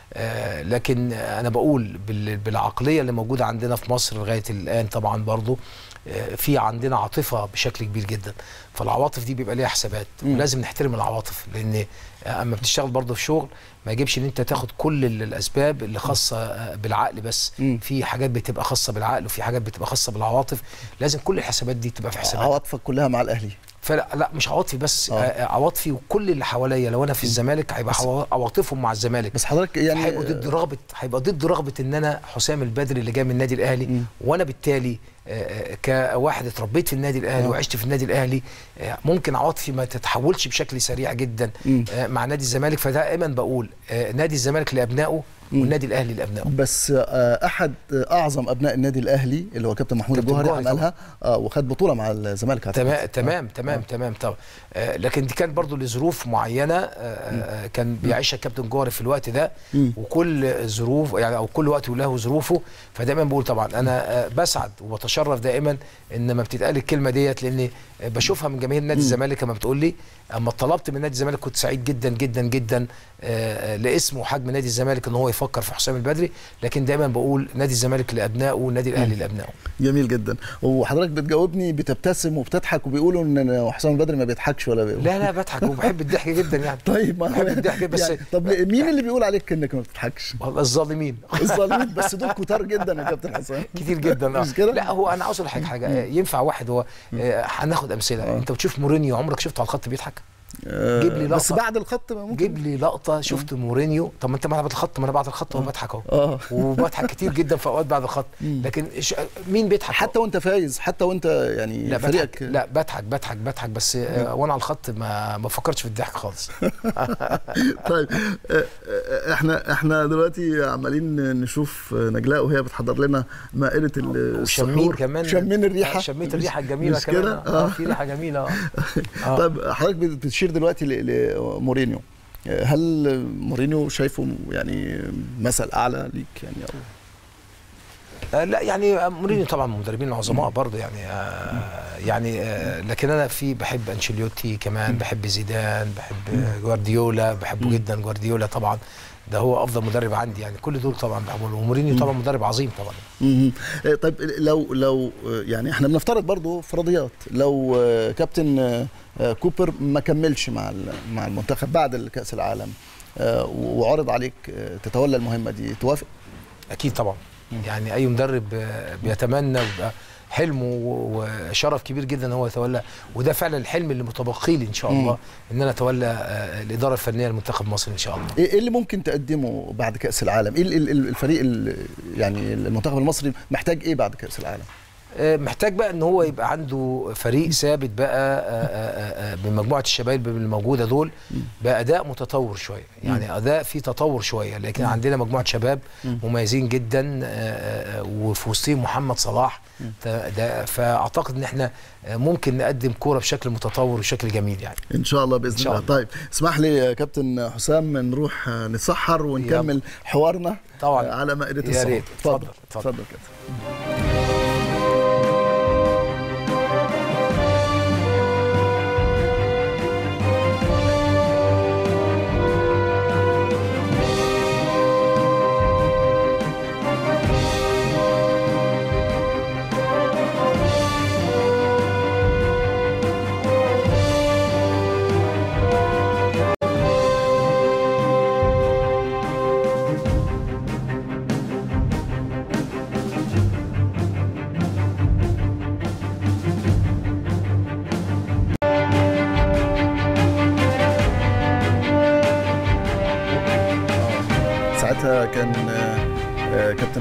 آه لكن انا بقول بال- بالعقليه اللي موجوده عندنا في مصر لغايه الان طبعا برضو آه في عندنا عاطفه بشكل كبير جدا فالعواطف دي بيبقى ليها حسابات مم. ولازم نحترم العواطف لان آه، اما بتشتغل برضو في شغل ما يجيبش ان انت تاخد كل ال- الاسباب اللي خاصه آه، بالعقل بس مم. في حاجات بتبقى خاصه بالعقل وفي حاجات بتبقى خاصه بالعواطف لازم كل الحسابات دي تبقى في حسابات عواطفك كلها مع الاهلي فلا لا مش عواطفي بس آه. آه. عواطفي وكل اللي حواليا لو انا في الزمالك هيبقى حوا- عواطفهم مع الزمالك بس حضرتك يعني هيبقوا ضد رغبه هيبقى ضد رغبه ان انا حسام البدري اللي جاي من النادي الاهلي مم. وانا بالتالي آه، آه، كواحد اتربيت في النادي الاهلي آه. وعشت في النادي الاهلي آه، ممكن عواطفي ما تتحولش بشكل سريع جدا مم. آه، مع نادي الزمالك فدائما بقول آه، نادي الزمالك لابنائه مم. والنادي الاهلي لابنائه بس آه، احد آه، اعظم ابناء النادي الاهلي اللي هو كابتن محمود كابتن الجوهري جوهري عملها اه وخد بطوله مع الزمالك أعتقد. تمام تمام آه. تمام آه. تمام طبعا آه لكن دي كانت برضو لظروف معينه آه آه كان بيعيشها كابتن جوهري في الوقت ده مم. وكل ظروف يعني او كل وقت وله ظروفه فدايما بقول طبعا انا آه بسعد وبتشرف دائما ان ما بتتقال الكلمه ديت لان آه، بشوفها من جماهير نادي الزمالك لما بتقول لي اما طلبت من نادي الزمالك كنت سعيد جدا جدا جدا آه، آه، لاسم وحجم نادي الزمالك ان هو يفكر في حسام البدري لكن دايما بقول نادي الزمالك لابنائه والنادي الاهلي لابنائه جميل جدا وحضرتك بتجاوبني بتبتسم وبتضحك وبيقولوا ان حسام البدري ما بيضحكش ولا بيقول لا لا بضحك وبحب الضحك جدا يعني طيب ما بحب الضحك بس يعني طب مين اللي بيقول عليك انك ما بتضحكش والله الظالمين الظالمين بس دول كتار جدا يا كابتن حسام كتير جدا اه مش كده؟ لا هو انا عاوز اقول لك حاجه آه، ينفع واحد هو آه، هناخد امثله آه. انت بتشوف مورينيو عمرك شفته على الخط بيضحك آه، جيب لي بس لقطة. بعد الخط ممكن جيب لي لقطه شفت مورينيو طب ما انت بعد الخط ما انا بعد الخط وبضحك اهو اه وبضحك كتير جدا في اوقات بعد الخط لكن إيش- مين بيضحك حتى وانت فايز حتى وانت يعني لا فريقك بضحك لا بضحك بضحك بضحك بس آه، وانا على الخط ما ما فكرتش في الضحك خالص طيب آه، آه، احنا احنا دلوقتي عمالين نشوف نجلاء وهي بتحضر لنا مائده وشمين السحور كمان شمين الريحه آه، شميت الريحه الجميله مش كمان كده؟ اه آه. في ريحه جميله اه آه. طيب حضرتك بتشير دلوقتي ل- لمورينيو هل مورينيو شايفه يعني مثل اعلى ليك يعني او آه، لا يعني مورينيو طبعا من المدربين العظماء برضه يعني آه يعني آه لكن انا في بحب انشيلوتي كمان بحب زيدان بحب آه، جوارديولا بحبه جدا جوارديولا طبعا ده هو افضل مدرب عندي يعني كل دول طبعا بحبهم ومورينيو طبعا مدرب عظيم طبعا مهم. آه، طيب لو لو آه، يعني احنا بنفترض برضو فرضيات لو آه، كابتن آه، آه، كوبر ما كملش مع ال- مع المنتخب بعد كاس العالم آه، وعرض عليك آه، تتولى المهمه دي توافق اكيد طبعا يعني اي مدرب آه، بيتمنى ويبقى حلمه و- وشرف كبير جدا ان هو يتولى وده فعلا الحلم اللي متبقي لي ان شاء الله ان انا اتولى آه، الاداره الفنيه لمنتخب مصر ان شاء الله ايه إيه اللي ممكن تقدمه بعد كاس العالم ايه ال- ال- الفريق ال- يعني المنتخب المصري محتاج ايه بعد كاس العالم آه، محتاج بقى ان هو يبقى عنده فريق ثابت بقى آه، آه، آه، من مجموعه الشباب اللي موجوده دول باداء متطور شويه يعني اداء فيه تطور شويه لكن عندنا مجموعه شباب مميزين جدا آه، آه، وفي وسطهم محمد صلاح ده- ده فاعتقد ان احنا آه، ممكن نقدم كوره بشكل متطور وشكل جميل يعني ان شاء الله باذن إن شاء الله الله. طيب اسمح لي يا كابتن حسام نروح آه، نتسحر ونكمل حوارنا طبعاً. آه، على مائده يا السحور ريت. اتفضل اتفضل. اتفضل كده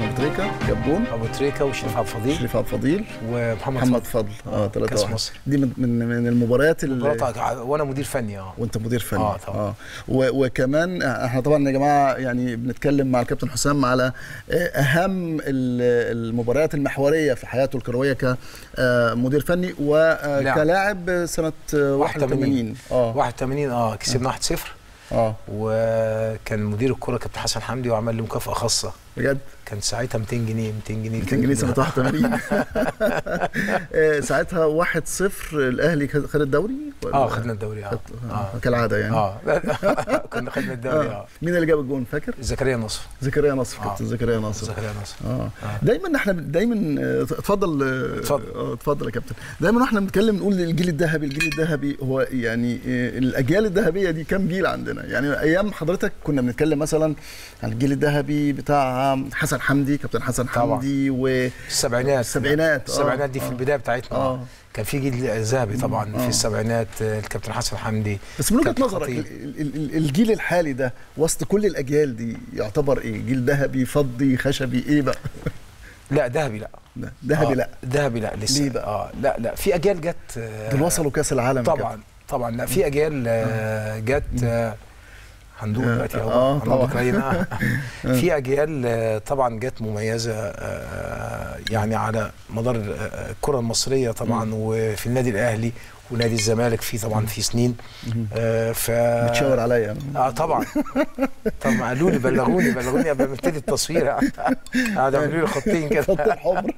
ابو تريكه جاب جون ابو تريكه وشريف عبد الفضيل شريف عبد الفضيل ومحمد محمد فضل فضل اه 3 كاس 1 مصر. دي من من, من المباريات اللي مباراة- وانا مدير فني اه وانت مدير فني آه، طبعا. آه. و- وكمان احنا طبعا يا جماعه يعني بنتكلم مع الكابتن حسام على آه، اهم ال- المباريات المحوريه في حياته الكرويه كمدير فني وكلاعب سنه آه، 81 اه 81 اه كسبنا 1-0 اه وكان مدير الكرة كابتن حسن حمدي وعمل لي مكافأة خاصة بجد كان ساعتها 200 جنيه 200 جنيه 200 جنيه سنه 81 آه، ساعتها 1-0 الاهلي خد الدوري ولا- اه خدنا الدوري اه آه. اه كالعاده يعني اه كنا خدنا الدوري آه. اه مين اللي جاب الجون فاكر؟ زكريا نصر زكريا نصر آه. كابتن زكريا نصر زكريا نصر اه دايما احنا دايما آه، اتفضل آه، اتفضل. اه اتفضل يا كابتن دايما واحنا بنتكلم نقول الجيل الذهبي الجيل الذهبي هو يعني آه، الاجيال الذهبيه دي كام جيل عندنا يعني ايام حضرتك كنا بنتكلم مثلا عن الجيل الذهبي بتاع حسن حمدي كابتن حسن طبعا. حمدي و السبعينات السبعينات، آه، السبعينات دي آه. في البدايه بتاعتنا آه. آه. كان في جيل ذهبي طبعا آه. في السبعينات آه، الكابتن حسن حمدي بس من وجهه كابتن نظرك خطيب. ال- ال- ال- الجيل الحالي ده وسط كل الاجيال دي يعتبر ايه جيل ذهبي فضي خشبي ايه بقى لا ذهبي لا ده ذهبي آه، لا ذهبي لا لسه ليه بقى؟ اه لا لا في اجيال جت آه، دول وصلوا كاس العالم يا طبعا طبعا لا في اجيال آه، جت آه، هندوق آه، دلوقتي اهو آه، هندوق طبعا. أوكرانيا. في اجيال آه، طبعا جت مميزه آه، يعني على مدار آه، الكره المصريه طبعا وفي النادي الاهلي ونادي الزمالك في طبعا في سنين آه، ف كابتن بتشاور عليا اه طبعا طبعا قالوا لي بلغوني بلغوني قبل ما ابتدي التصوير قعدوا يعملوا لي خطين كده خط الحمر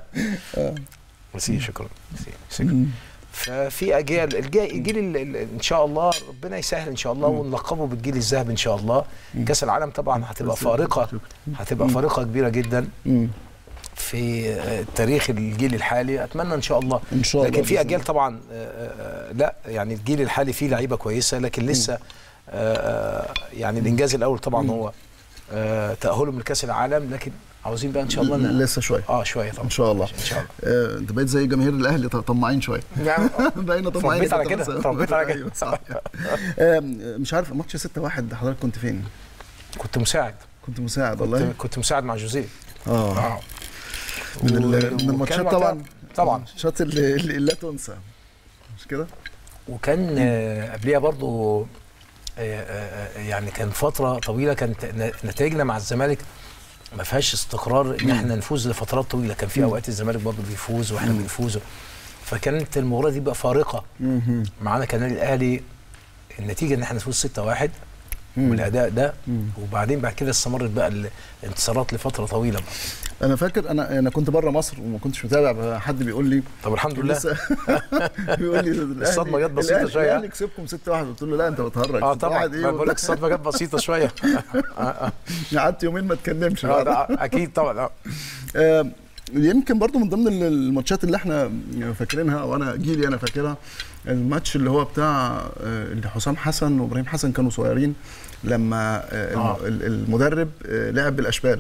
ميرسي شكرا ميرسي، شكرا ففي اجيال الجاي الجيل ال- ال- ان شاء الله ربنا يسهل ان شاء الله ونلقبه بالجيل الذهبي ان شاء الله كاس العالم طبعا هتبقى فارقه هتبقى فارقه كبيره جدا مم. في آه، تاريخ الجيل الحالي اتمنى ان شاء الله ان شاء الله لكن في بإذن اجيال طبعا آه، آه، لا يعني الجيل الحالي فيه لعيبه كويسه لكن لسه آه، آه، يعني الانجاز الاول طبعا هو آه، تاهلهم لكاس العالم لكن عاوزين بقى ان شاء الله ن- لسه شويه اه شويه طبعا ان شاء الله ان شاء الله آه، انت بقيت زي جماهير الاهلي طماعين شويه يعني بقينا طماعين اتربيت على يا كده كابتن اتربيت على أيوة، كده صح. آه، مش عارف ماتش 6 1 حضرتك كنت فين؟ كنت مساعد كنت مساعد كنت, والله كنت مساعد مع جوزيه اه اه من ال- و- من وكان الماتشات وقتها- طبعا طبعا الماتشات اللي, اللي لا تنسى مش كده؟ وكان آه، قبليها برضو آه، آه، آه، يعني كان فتره طويله كانت ن- نتائجنا مع الزمالك ما فيهاش استقرار ان احنا نفوز لفترات طويله كان في اوقات الزمالك برضو بيفوز واحنا بنفوز فكانت المباراه دي بقى فارقه مهم. معانا كان النادي الاهلي النتيجه ان احنا نفوز 6-1 مم. والاداء ده مم. وبعدين بعد كده استمرت بقى الانتصارات لفتره طويله بقى انا فاكر انا انا كنت بره مصر وما كنتش متابع حد بيقول لي طب الحمد لله لسه بيقول لي الأهلي- الصدمة جت بسيطة الأهلي- شوية. الاهلي كسبكم 6 1 قلت له لا انت بتهرج اه 6-1 طبعا ايه ما بقول لك الصدمه جت بسيطه شويه آه، آه. قعدت يومين ما اتكلمش آه، بعد. ده اكيد طبعا آه. آه، يمكن برضو من ضمن ال- الماتشات اللي احنا فاكرينها وانا جيلي انا فاكرها الماتش اللي هو بتاع آه، اللي حسام حسن وابراهيم حسن كانوا صغيرين لما آه، الم- آه. ال- المدرب آه، لعب بالاشبال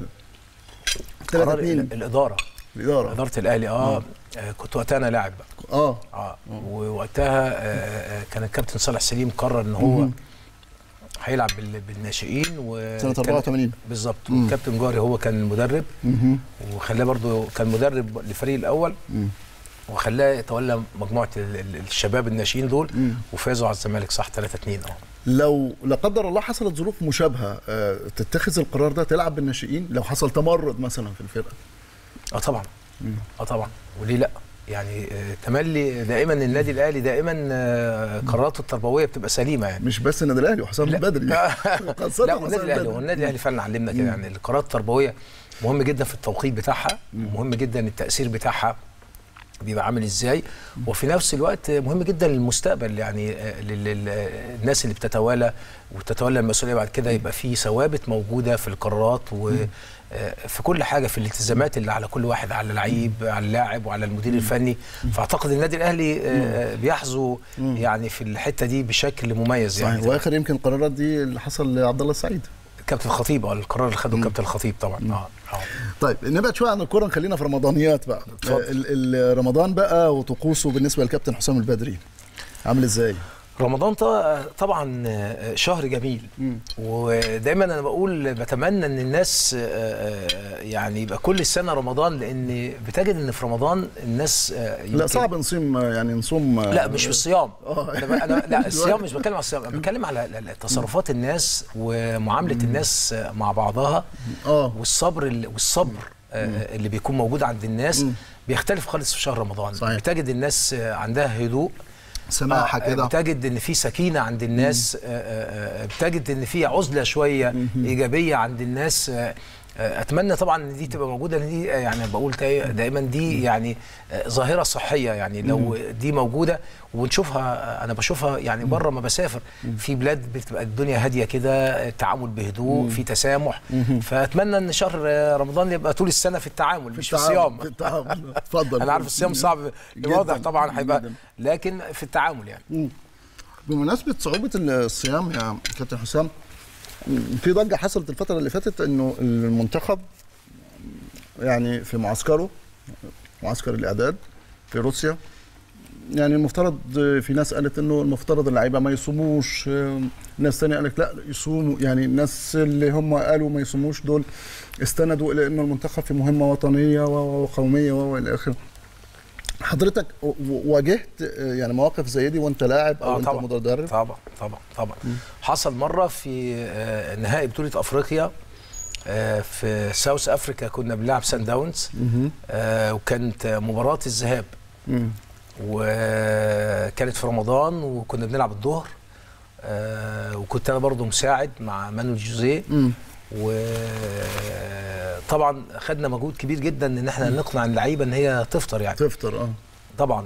3 قرار 2 ال- الاداره الاداره اداره الاهلي اه آه، كنت وقتها انا لاعب بقى اه اه ووقتها آه، آه، كان الكابتن صالح سليم قرر ان هو مهم. هيلعب بال- بالناشئين و سنه كان- 84 بالظبط مم. والكابتن جاري هو كان المدرب مهم. وخلاه برضو كان مدرب للفريق الاول مم. وخلاه يتولى مجموعه ال- ال- الشباب الناشئين دول مم. وفازوا على الزمالك صح 3 2 اه لو لا قدر الله حصلت ظروف مشابهه آه، تتخذ القرار ده تلعب بالناشئين لو حصل تمرد مثلا في الفرقه اه طبعا اه طبعا وليه لا يعني آه، تملي دائما النادي الاهلي دائما آه، قراراته التربويه بتبقى سليمه يعني مش بس النادي الاهلي وحسام لا. البدري لا خاصة لا حسام والنادي الاهلي البدري. هو النادي الاهلي فعلا علمنا كده يعني القرارات التربويه مهم جدا في التوقيت بتاعها مهم جدا التاثير بتاعها بيبقى عامل ازاي وفي نفس الوقت مهم جدا للمستقبل يعني آه، لل- لل- الناس اللي بتتوالى وتتولى المسؤوليه بعد كده يبقى في ثوابت موجوده في القرارات وفي كل حاجه في الالتزامات اللي على كل واحد على اللعيب على اللاعب وعلى المدير الفني فاعتقد النادي الاهلي آه، بيحظو يعني في الحته دي بشكل مميز صحيح يعني واخر يمكن القرارات دي اللي حصل لعبد الله السعيد كابتن الخطيب اه القرار اللي خده كابتن الخطيب طبعا اه اه طيب نبعد شويه عن الكوره نخلينا في رمضانيات بقى اتفضل. ال- ال- رمضان بقى وطقوسه بالنسبه للكابتن حسام البدري عامل ازاي رمضان ط- طبعا آه، شهر جميل مم. ودايما انا بقول بتمنى ان الناس آه، آه، يعني يبقى كل السنه رمضان لان بتجد ان في رمضان الناس آه، لا يمكن- صعب نصوم يعني نصوم لا مش في الصيام آه. أنا, ب- أنا لا الصيام مش بتكلم على الصيام انا بتكلم على ال- ال- تصرفات الناس ومعامله الناس مع بعضها اه والصبر ال- والصبر آه، اللي بيكون موجود عند الناس بيختلف خالص في شهر رمضان صحيح. بتجد الناس آه، عندها هدوء سماحه آه، كده بتجد ان في سكينه عند الناس آه، آه، آه، بتجد ان في عزله شويه ايجابيه عند الناس آه، آه، اتمنى طبعا ان دي تبقى موجوده لان دي آه، يعني بقول داي- دايما دي يعني آه، ظاهره صحيه يعني لو دي موجوده ونشوفها آه، انا بشوفها يعني بره ما بسافر في بلاد بتبقى الدنيا هاديه كده التعامل بهدوء في تسامح فاتمنى ان شهر آه، رمضان يبقى طول السنه في التعامل مش في الصيام في التعامل اتفضل انا عارف الصيام صعب جداً، واضح طبعا هيبقى جداً. لكن في التعامل يعني بمناسبة صعوبة الصيام يا كابتن حسام في ضجة حصلت الفترة اللي فاتت انه المنتخب يعني في معسكره معسكر الاعداد في روسيا يعني المفترض في ناس قالت انه المفترض اللعيبه ما يصوموش ناس تانية قالت لا يصوموا يعني الناس اللي هم قالوا ما يصوموش دول استندوا الى انه المنتخب في مهمه وطنيه وقوميه والى اخره حضرتك و- واجهت يعني مواقف زي دي وانت لاعب او اه انت طبعا مدرب طبعا طبعا طبعا حصل مره في آه، نهائي بطوله افريقيا آه، في ساوث افريكا كنا بنلعب سان داونز آه، وكانت مباراه الذهاب مم. وكانت في رمضان وكنا بنلعب الظهر آه، وكنت انا برضو مساعد مع مانويل جوزيه مم. وطبعا خدنا مجهود كبير جدا ان احنا نقنع اللعيبه ان هي تفطر يعني تفطر اه طبعا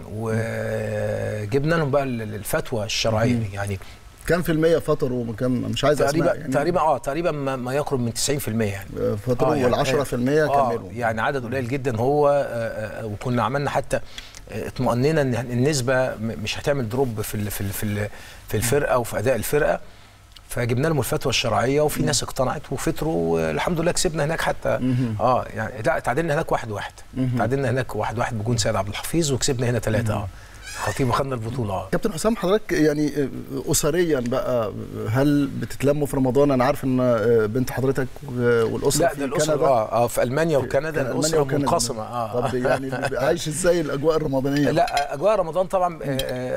وجبنا لهم بقى الفتوى الشرعيه يعني كام في المية فطروا وكم مش عايز تقريبا أسماء يعني تقريبا اه تقريبا ما, ما يقرب من 90% يعني آه، فطروا يعني- وال 10% آه كملوا يعني عدد قليل جدا هو آه، آه، وكنا عملنا حتى آه، اطمأننا ان النسبه م- مش هتعمل دروب في ال في ال في, ال في الفرقه وفي اداء الفرقه فجبنا لهم الفتوى الشرعيه وفي ناس اقتنعت وفطروا والحمد لله كسبنا هناك حتى اه يعني لا تعادلنا هناك واحد واحد تعادلنا هناك واحد واحد بجون سيد عبد الحفيظ وكسبنا هنا ثلاثه اه خطيب وخدنا البطوله اه كابتن حسام حضرتك يعني آه، اسريا بقى هل بتتلموا في رمضان انا عارف ان آه، بنت حضرتك و- والاسره لا في ده الاسره كندا اه اه في المانيا كان وكندا ألمانيا الاسره وكندا. منقسمه اه طب يعني بيبقى عايش ازاي الاجواء الرمضانيه لا اجواء رمضان طبعا آه،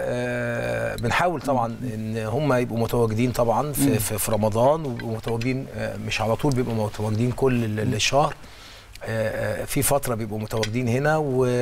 آه، بنحاول طبعا ان هم يبقوا متواجدين طبعا في, في, في رمضان ويبقوا متواجدين آه، مش على طول بيبقوا متواجدين كل ال- الشهر آه، آه، في فتره بيبقوا متواجدين هنا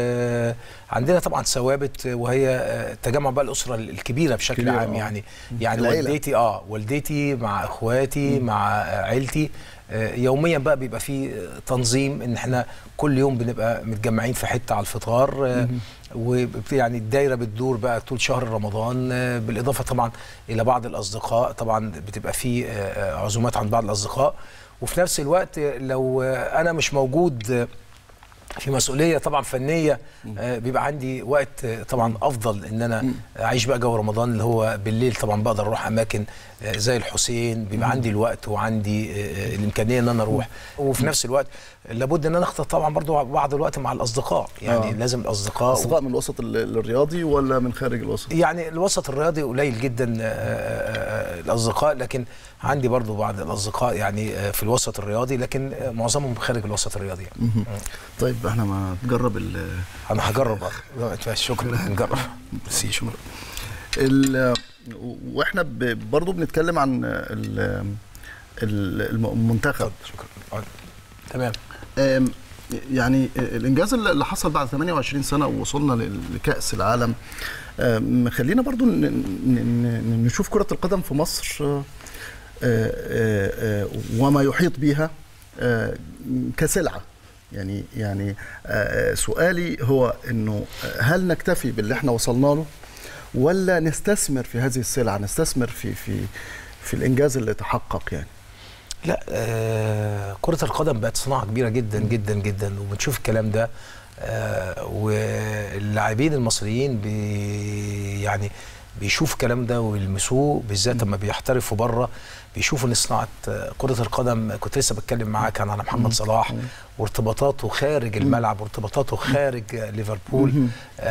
وعندنا طبعا ثوابت وهي آه، تجمع بقى الاسره الكبيره بشكل كبيرة، عام آه. يعني يعني العيلة. والدتي اه والدتي مع اخواتي مع آه، عيلتي آه، يوميا بقى بيبقى في آه، تنظيم ان احنا كل يوم بنبقى متجمعين في حته على الفطار آه، ويعني الدايره بتدور بقى طول شهر رمضان آه، بالاضافه طبعا الى بعض الاصدقاء طبعا بتبقى في آه، آه، عزومات عند بعض الاصدقاء وفي نفس الوقت آه، لو آه، انا مش موجود آه، في مسؤوليه طبعا فنيه آه، بيبقى عندي وقت آه، طبعا افضل ان انا اعيش بقى جو رمضان اللي هو بالليل طبعا بقدر اروح اماكن آه، زي الحسين بيبقى عندي الوقت وعندي آه، آه، الامكانيه ان انا اروح وفي نفس الوقت لابد ان انا اخطط طبعا برضو بعض الوقت مع الاصدقاء يعني آه. لازم الاصدقاء اصدقاء من الوسط ال- الرياضي ولا من خارج الوسط يعني الوسط الرياضي قليل جدا آه، آه، آه، الاصدقاء لكن عندي برضو بعض الاصدقاء يعني آه، في الوسط الرياضي لكن آه، معظمهم خارج الوسط الرياضي يعني. طيب احنا ما نجرب ال انا هجرب بقى. شكرا نجرب ميرسي شكرا ال- واحنا ب- برضو بنتكلم عن ال- ال- المنتخب شكرا آه، تمام آم، يعني الانجاز اللي حصل بعد 28 سنه ووصلنا ل- لكاس العالم آم، خلينا برضو ن- ن- ن- نشوف كره القدم في مصر آه، آه، آه، وما يحيط بها آه، كسلعه يعني يعني آه، سؤالي هو انه هل نكتفي باللي احنا وصلنا له ولا نستثمر في هذه السلعه نستثمر في في في الانجاز اللي تحقق يعني لا آه كرة القدم بقت صناعة كبيرة جدا جدا جدا وبنشوف الكلام ده آه واللاعبين المصريين بي يعني بيشوفوا الكلام ده ويلمسوه بالذات لما بيحترفوا بره بيشوفوا ان صناعه كره القدم كنت لسه بتكلم معاك كان على محمد صلاح وارتباطاته خارج الملعب وارتباطاته خارج ليفربول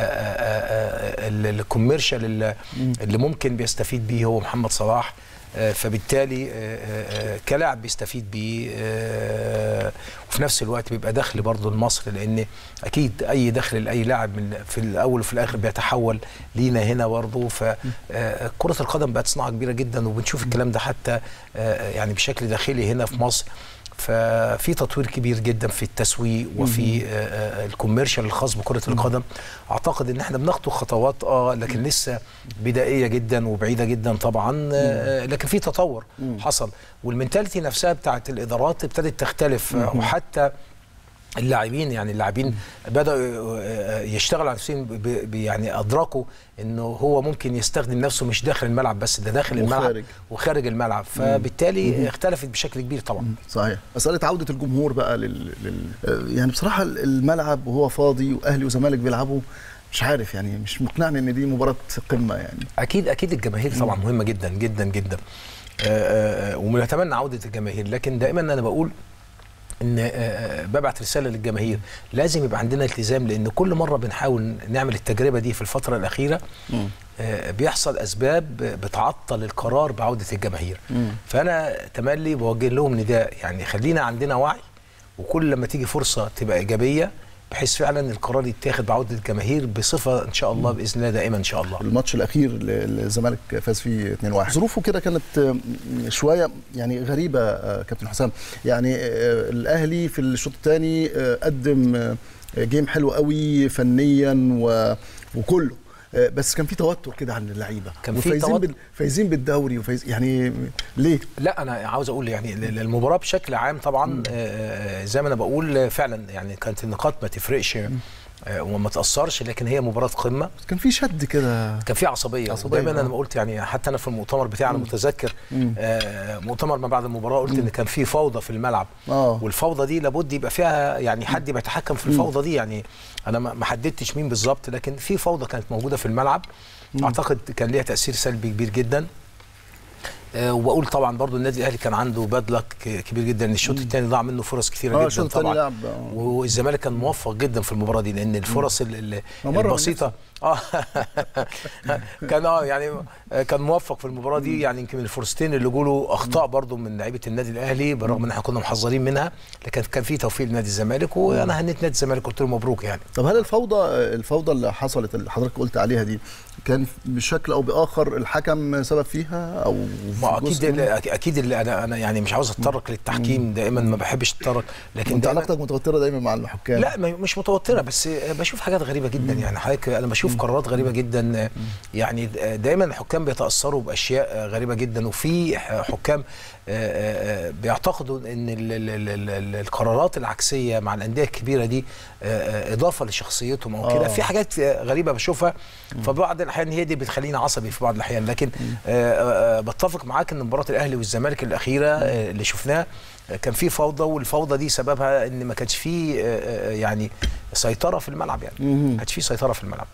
الكوميرشال اللي, اللي ممكن بيستفيد بيه هو محمد صلاح فبالتالي كلاعب بيستفيد بيه وفي نفس الوقت بيبقى دخل برضه لمصر لان اكيد اي دخل لاي لاعب من في الاول وفي الاخر بيتحول لينا هنا برضه فكره القدم بقت صناعه كبيره جدا وبنشوف الكلام ده حتى يعني بشكل داخلي هنا في مصر ففي تطوير كبير جدا في التسويق وفي الكوميرشال الخاص بكره القدم اعتقد ان احنا بنخطو خطوات اه لكن لسه بدائيه جدا وبعيده جدا طبعا لكن في تطور حصل والمنتاليتي نفسها بتاعت الادارات ابتدت تختلف وحتى اللاعبين يعني اللاعبين بداوا يشتغلوا على نفسهم يعني ادركوا انه هو ممكن يستخدم نفسه مش داخل الملعب بس ده داخل الملعب وخارج. وخارج الملعب فبالتالي اختلفت بشكل كبير طبعا صحيح مساله عوده الجمهور بقى لل... لل... يعني بصراحه الملعب وهو فاضي واهلي وزمالك بيلعبوا مش عارف يعني مش مقنعني ان دي مباراه قمه يعني اكيد اكيد الجماهير طبعا مهمه جدا جدا جدا ونتمنى عوده الجماهير لكن دائما انا بقول ان ببعت رساله للجماهير لازم يبقى عندنا التزام لان كل مره بنحاول نعمل التجربه دي في الفتره الاخيره م. بيحصل اسباب بتعطل القرار بعوده الجماهير م. فانا تملي بوجه لهم نداء يعني خلينا عندنا وعي وكل لما تيجي فرصه تبقى ايجابيه بحيث فعلا القرار يتاخد بعوده الجماهير بصفه ان شاء الله باذن الله دائما ان شاء الله. الماتش الاخير الزمالك فاز فيه 2-1 ظروفه كده كانت شويه يعني غريبه كابتن حسام يعني الاهلي في الشوط الثاني قدم جيم حلو قوي فنيا وكله بس كان في توتر كده عند اللعيبه كان في توتر بال... فايزين بالدوري وفايز يعني ليه لا انا عاوز اقول يعني المباراه بشكل عام طبعا زي ما انا بقول فعلا يعني كانت النقاط ما تفرقش وما تاثرش لكن هي مباراه قمه كان في شد كده كان في عصبيه, عصبية دايما انا قلت يعني حتى انا في المؤتمر بتاعي انا متذكر آه مؤتمر ما بعد المباراه قلت ان كان في فوضى في الملعب آه. والفوضى دي لابد يبقى فيها يعني حد بيتحكم في الفوضى دي يعني انا ما حددتش مين بالظبط لكن في فوضى كانت موجوده في الملعب اعتقد كان ليها تاثير سلبي كبير جدا أه وبقول طبعا برضو النادي الاهلي كان عنده باد لك كبير جدا ان الشوط الثاني ضاع منه فرص كثيره آه جدا طبعا والزمالك كان موفق جدا في المباراه دي لان الفرص البسيطه اه كان اه يعني كان موفق في المباراه دي يعني يمكن الفرصتين اللي جوله اخطاء برضو من لعيبه النادي الاهلي بالرغم ان احنا كنا محذرين منها لكن كان في توفيق لنادي الزمالك وانا هنيت نادي الزمالك قلت له مبروك يعني طب هل الفوضى الفوضى اللي حصلت اللي حضرتك قلت عليها دي كان بشكل او باخر الحكم سبب فيها او ما اكيد اللي اكيد اللي انا انا يعني مش عاوز اتطرق للتحكيم دائما ما بحبش اتطرق لكن انت علاقتك متوتره دايما مع الحكام لا مش متوتره بس بشوف حاجات غريبه جدا يعني حضرتك انا بشوف قرارات غريبه جدا يعني دايما الحكام بيتاثروا باشياء غريبه جدا وفي حكام بيعتقدوا ان القرارات العكسيه مع الانديه الكبيره دي اضافه لشخصيتهم او كده في حاجات غريبه بشوفها فبعض الاحيان هي دي بتخليني عصبي في بعض الاحيان لكن بتفق معاك ان مباراه الاهلي والزمالك الاخيره اللي شفناها كان في فوضى والفوضى دي سببها ان ما كانش في يعني سيطره في الملعب يعني ما كانش في سيطره في الملعب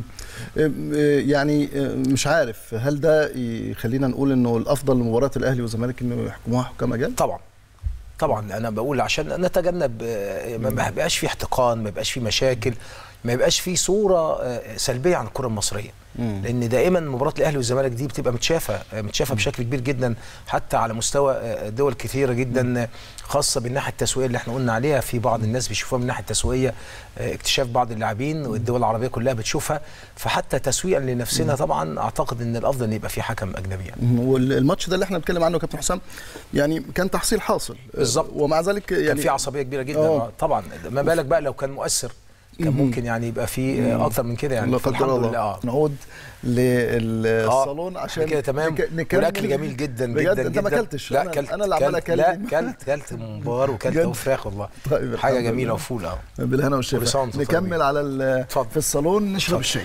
يعني مش عارف هل ده يخلينا نقول انه الافضل لمباراه الاهلي والزمالك انه يحكموها حكام اجانب طبعا طبعا انا بقول عشان نتجنب ما يبقاش في احتقان ما يبقاش في مشاكل ما يبقاش في صوره سلبيه عن الكره المصريه مم. لان دائما مباراه الاهلي والزمالك دي بتبقى متشافه متشافه مم. بشكل كبير جدا حتى على مستوى دول كثيره جدا مم. خاصه بالناحيه التسويقيه اللي احنا قلنا عليها في بعض الناس بيشوفوها من الناحيه التسويقيه اكتشاف بعض اللاعبين والدول العربيه كلها بتشوفها فحتى تسويقا لنفسنا مم. طبعا اعتقد ان الافضل ان يبقى في حكم اجنبي يعني والماتش ده اللي احنا بنتكلم عنه كابتن حسام يعني كان تحصيل حاصل بالظبط ومع ذلك يعني كان في عصبيه كبيره جدا أوه. طبعا ما بالك بقى لو كان مؤثر كان ممكن يعني يبقى في اكتر من كده يعني لا قدر الله آه. نعود للصالون آه. عشان كده تمام نكمل والاكل جميل جدا جدا بجد انت ما اكلتش لا أنا, كلت انا اللي عمال اكلم لا كلت كلت ممبار وكلت وفراخ والله طيب حاجه جميله وفول اه بالهنا والشفا نكمل على في الصالون نشرب الشاي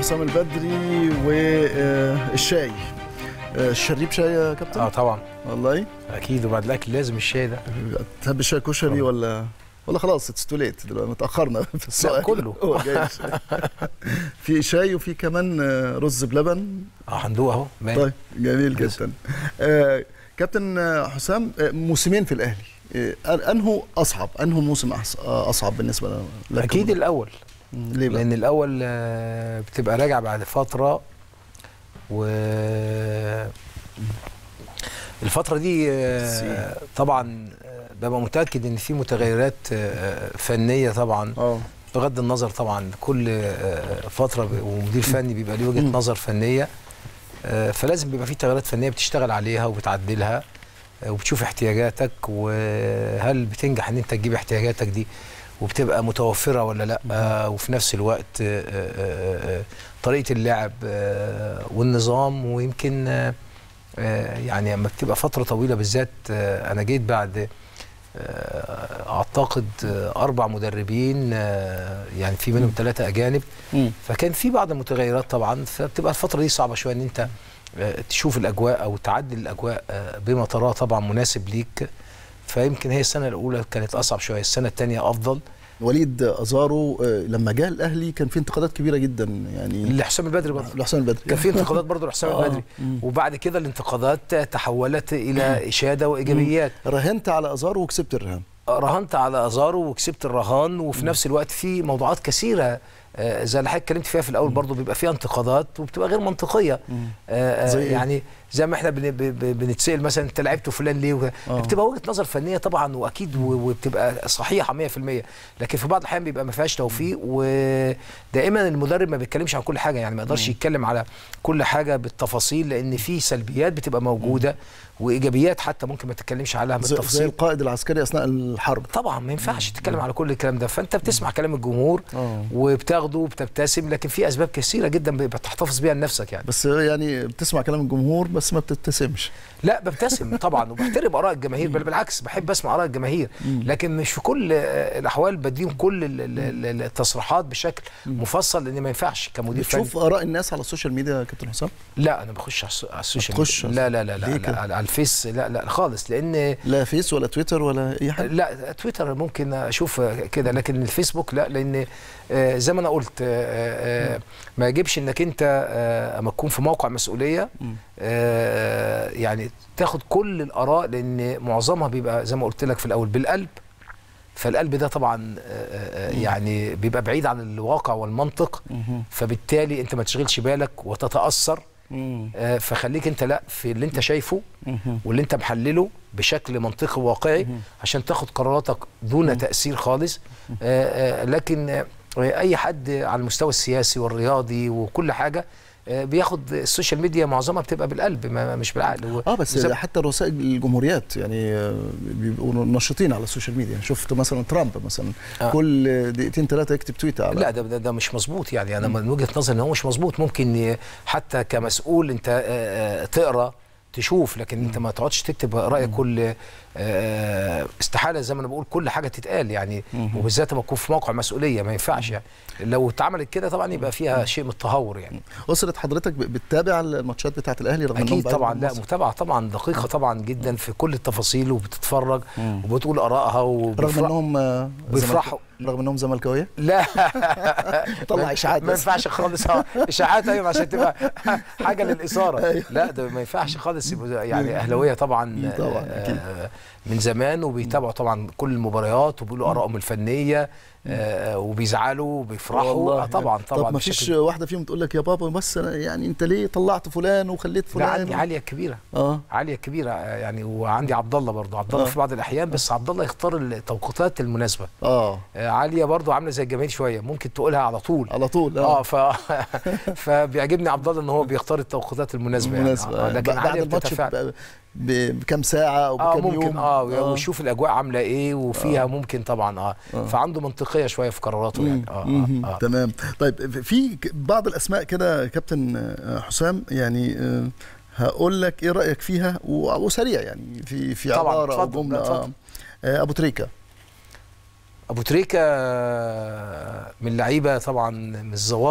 حسام البدري والشاي الشريب شاي يا كابتن؟ اه طبعا والله اكيد وبعد الاكل لازم الشاي ده تحب الشاي كشري ولا ولا خلاص اتس تو ليت دلوقتي متاخرنا في السؤال كله. هو جاي الشاي. في شاي وفي كمان رز بلبن اه هندوق اهو باين. طيب جميل بس. جدا آه كابتن حسام آه، موسمين في الاهلي آه، انه اصعب انه موسم أحس- آه، اصعب بالنسبه لك اكيد الاول مم، ليه بقى؟ لان الاول آه، بتبقى راجع بعد فتره و الفتره دي آه، طبعا آه، ببقى متاكد ان في متغيرات آه، فنيه طبعا اه بغض النظر طبعا كل آه، فتره ب- ومدير فني بيبقى ليه وجهه مم. نظر فنيه آه، فلازم بيبقى في تغييرات فنيه بتشتغل عليها وبتعدلها آه، وبتشوف احتياجاتك وهل بتنجح ان انت تجيب احتياجاتك دي وبتبقى متوفره ولا لا آه، وفي نفس الوقت آه، آه، آه، طريقه اللعب آه، والنظام ويمكن آه، آه، يعني لما بتبقى فتره طويله بالذات آه، انا جيت بعد آه، اعتقد آه، اربع مدربين آه، يعني في منهم ثلاثه اجانب مم. فكان في بعض المتغيرات طبعا فبتبقى الفتره دي صعبه شويه ان انت آه، تشوف الاجواء او تعدل الاجواء آه، بما تراه طبعا مناسب ليك فيمكن هي السنه الاولى كانت اصعب شويه السنه الثانيه افضل وليد ازارو آه، لما جاء الاهلي كان في انتقادات كبيره جدا يعني لحسام البدري برضه لحسام البدري كان في انتقادات برضه لحسام آه. البدري مم. وبعد كده الانتقادات تحولت الى اشاده وايجابيات راهنت على ازارو وكسبت الرهان راهنت على ازارو وكسبت الرهان وفي نفس الوقت في موضوعات كثيره آه، زي اللي حضرتك اتكلمت فيها في الاول برضه بيبقى فيها انتقادات وبتبقى غير منطقيه آه، آه، زي إيه؟ يعني زي ما احنا بن- ب- ب- بنتسال مثلا انت لعبت فلان ليه وكده. آه. بتبقى وجهه نظر فنيه طبعا واكيد و- وبتبقى صحيحه 100% لكن في بعض الاحيان بيبقى ما فيهاش توفيق ودائما المدرب ما بيتكلمش عن كل حاجه يعني ما يقدرش يتكلم على كل حاجه بالتفاصيل لان في سلبيات بتبقى موجوده وايجابيات حتى ممكن ما تتكلمش عليها زي, زي بالتفصيل القائد العسكري اثناء الحرب طبعا ما ينفعش تتكلم على كل الكلام ده فانت بتسمع كلام الجمهور آه. وبتاخده وبتبتسم لكن في اسباب كثيره جدا بتحتفظ بيها لنفسك يعني بس يعني بتسمع كلام الجمهور بس ما بتبتسمش لا ببتسم طبعا وبحترم اراء الجماهير بل بالعكس بحب اسمع اراء الجماهير لكن مش في كل آه، الاحوال بديهم كل ال- ال- ال- التصريحات بشكل مفصل لان ما ينفعش كمدير فني بتشوف اراء الناس على السوشيال ميديا يا كابتن حسام لا انا بخش على السو- على السوشيال بتخش ميديا. لا لا لا لا, ليه لا كده؟ على الفيس لا لا خالص لان لا فيس ولا تويتر ولا اي حاجه لا تويتر ممكن اشوف كده لكن الفيسبوك لا لان آه، زي ما انا قلت آه، آه، ما يجبش انك انت آه، اما تكون في موقع مسؤوليه مم. آه، يعني تاخد كل الاراء لان معظمها بيبقى زي ما قلت لك في الاول بالقلب فالقلب ده طبعا آه، آه، يعني بيبقى بعيد عن الواقع والمنطق مهم. فبالتالي انت ما تشغلش بالك وتتاثر مم. آه، فخليك انت لا في اللي انت شايفه مهم. واللي انت محلله بشكل منطقي وواقعي عشان تاخد قراراتك دون تاثير خالص آه، آه، لكن آه، اي حد على المستوى السياسي والرياضي وكل حاجه آه، بياخد السوشيال ميديا معظمها بتبقى بالقلب ما مش بالعقل و- اه بس وزي- حتى رؤساء الجمهوريات يعني آه، بيبقوا نشيطين على السوشيال ميديا شفت مثلا ترامب مثلا آه. كل دقيقتين ثلاثه يكتب تويت على لا ده, ده, ده مش مظبوط يعني انا من وجهه نظري ان هو مش مظبوط ممكن ي- حتى كمسؤول انت آه، آه، تقرا تشوف لكن انت ما تقعدش تكتب رايك كل آه، استحاله زي ما انا بقول كل حاجه تتقال يعني وبالذات لما تكون في موقع مسؤوليه ما ينفعش يعني لو اتعملت كده طبعا يبقى فيها شيء من التهور يعني اسره حضرتك ب- بتتابع الماتشات بتاعه الاهلي رغم انهم اكيد بعيد طبعا عن لا مصر؟ متابعه طبعا دقيقه طبعا جدا في كل التفاصيل وبتتفرج وبتقول ارائها رغم وبيفرح انهم آه، بيفرحوا. زملك- رغم انهم زملكاويه لا طلع إشاعات ما بس. ينفعش خالص اه اشاعات ايوه عشان تبقى حاجه للاثاره لا ده ما ينفعش خالص يبقوا يعني اهلاويه طبعا طبعاً، آه، أكيد. من زمان وبيتابعوا طبعا كل المباريات وبيقولوا ارائهم الفنيه آه، وبيزعلوا وبيفرحوا والله آه، طبعا طبعا طب ما بشكل- فيش واحده فيهم تقول لك يا بابا بس أنا يعني انت ليه طلعت فلان وخليت لا فلان عندي عاليه كبيره اه عاليه كبيره آه، يعني وعندي عبد الله برضه عبد الله آه. في بعض الاحيان بس عبد الله يختار التوقيتات المناسبه اه آه، عاليه برضه عامله زي الجماهير شويه ممكن تقولها على طول على طول اه ف... فبيعجبني عبد الله ان هو بيختار التوقيتات المناسبه مناسبة يعني. آه، لكن بعد عاليه الماتش بتتفاعل ب- ب- بكم ساعه او اه بكم ممكن يوم اه, ويشوف الاجواء عامله ايه وفيها ممكن طبعا اه, آه. فعنده منطقيه شويه في قراراته يعني اه, مم. آه, آه. تمام طيب في ك- بعض الاسماء كده كابتن آه، حسام يعني آه، هقول لك ايه رايك فيها و- وسريع يعني في في طبعاً، عباره او اتفضل، جمله لا، آه. اتفضل. آه، ابو تريكه ابو تريكه من لعيبه طبعا من الظواهر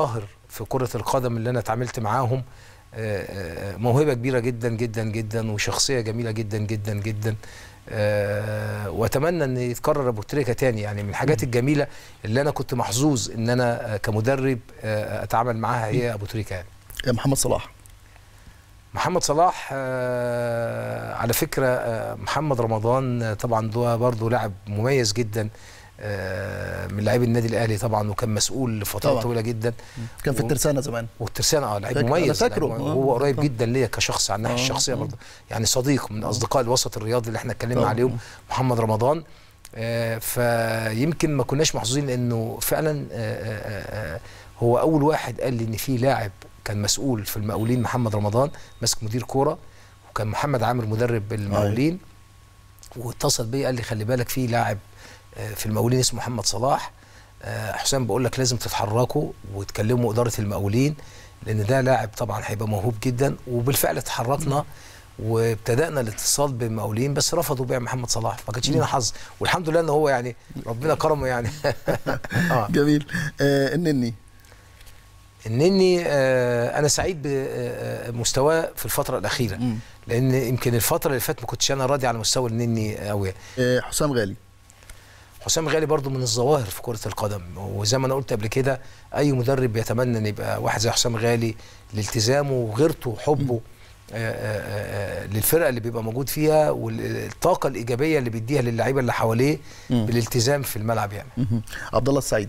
في كره القدم اللي انا اتعاملت معاهم آه، آه، موهبه كبيره جدا جدا جدا وشخصيه جميله جدا جدا جدا آه، واتمنى ان يتكرر ابو تريكه تاني يعني من الحاجات الجميله اللي انا كنت محظوظ ان انا آه، كمدرب آه، اتعامل معاها هي ابو تريكه يعني يا محمد صلاح محمد صلاح آه، على فكرة آه، محمد رمضان آه، طبعا ده برضه لاعب مميز جدا آه، من لاعبي النادي الاهلي طبعا وكان مسؤول لفترات طبعا. طويله جدا كان في و- الترسانه زمان والترسانة اه لعيب فاكر- أنا مميز فاكره. لعيب آه. هو قريب آه. جدا ليا كشخص عن الناحيه آه. الشخصيه آه. برضه يعني صديق من اصدقاء الوسط الرياضي اللي احنا اتكلمنا طبعا. عليهم محمد رمضان آه، فيمكن ما كناش محظوظين لانه فعلا آه، آه، آه، هو اول واحد قال لي ان في لاعب كان مسؤول في المقاولين محمد رمضان ماسك مدير كوره وكان محمد عامر مدرب المقاولين واتصل بيا قال لي خلي بالك في لاعب آه، في المقاولين اسمه محمد صلاح آه، حسام بقول لك لازم تتحركوا وتكلموا اداره المقاولين لان ده لاعب طبعا هيبقى موهوب جدا وبالفعل اتحركنا وابتدانا الاتصال بالمقاولين بس رفضوا بيع محمد صلاح ما كانش لينا حظ والحمد لله ان هو يعني ربنا كرمه يعني اه جميل آه النني انني آه انا سعيد بمستواه في الفتره الاخيره مم. لان يمكن الفتره اللي فاتت ما كنتش انا راضي على مستوى النني قوي آه حسام غالي حسام غالي برضو من الظواهر في كرة القدم وزي ما انا قلت قبل كده اي مدرب يتمنى ان يبقى واحد زي حسام غالي لالتزامه وغيرته وحبه آه، آه، آه، للفرقه اللي بيبقى موجود فيها والطاقه الايجابيه اللي بيديها للعيبه اللي حواليه مم. بالالتزام في الملعب يعني مهم. عبد الله السعيد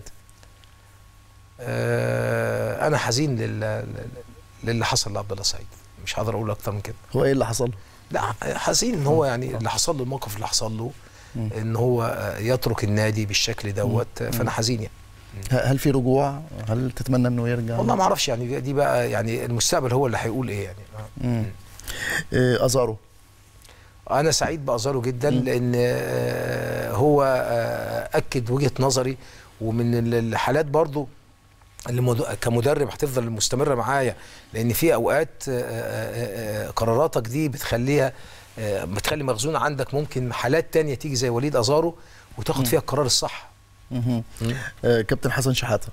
آه، انا حزين لل- للي حصل لعبد الله سعيد مش هقدر اقول اكتر من كده هو ايه اللي حصل له؟ لا حزين ان هو يعني اللي حصل له الموقف اللي حصل له مم. ان هو آه، يترك النادي بالشكل دوت آه، فانا حزين يعني ه- هل في رجوع؟ هل تتمنى انه يرجع؟ والله ما اعرفش يعني دي بقى يعني المستقبل هو اللي هيقول ايه يعني مم. آه ازارو انا سعيد بازاره جدا لان آه، هو آه، اكد وجهه نظري ومن ال- الحالات برضو اللي مد- كمدرب هتفضل مستمره معايا لان في اوقات آه، آه، آه، قراراتك دي بتخليها آه، بتخلي مخزون عندك ممكن حالات تانية تيجي زي وليد ازارو وتاخد فيها القرار الصح مهم. آه كابتن حسن شحاته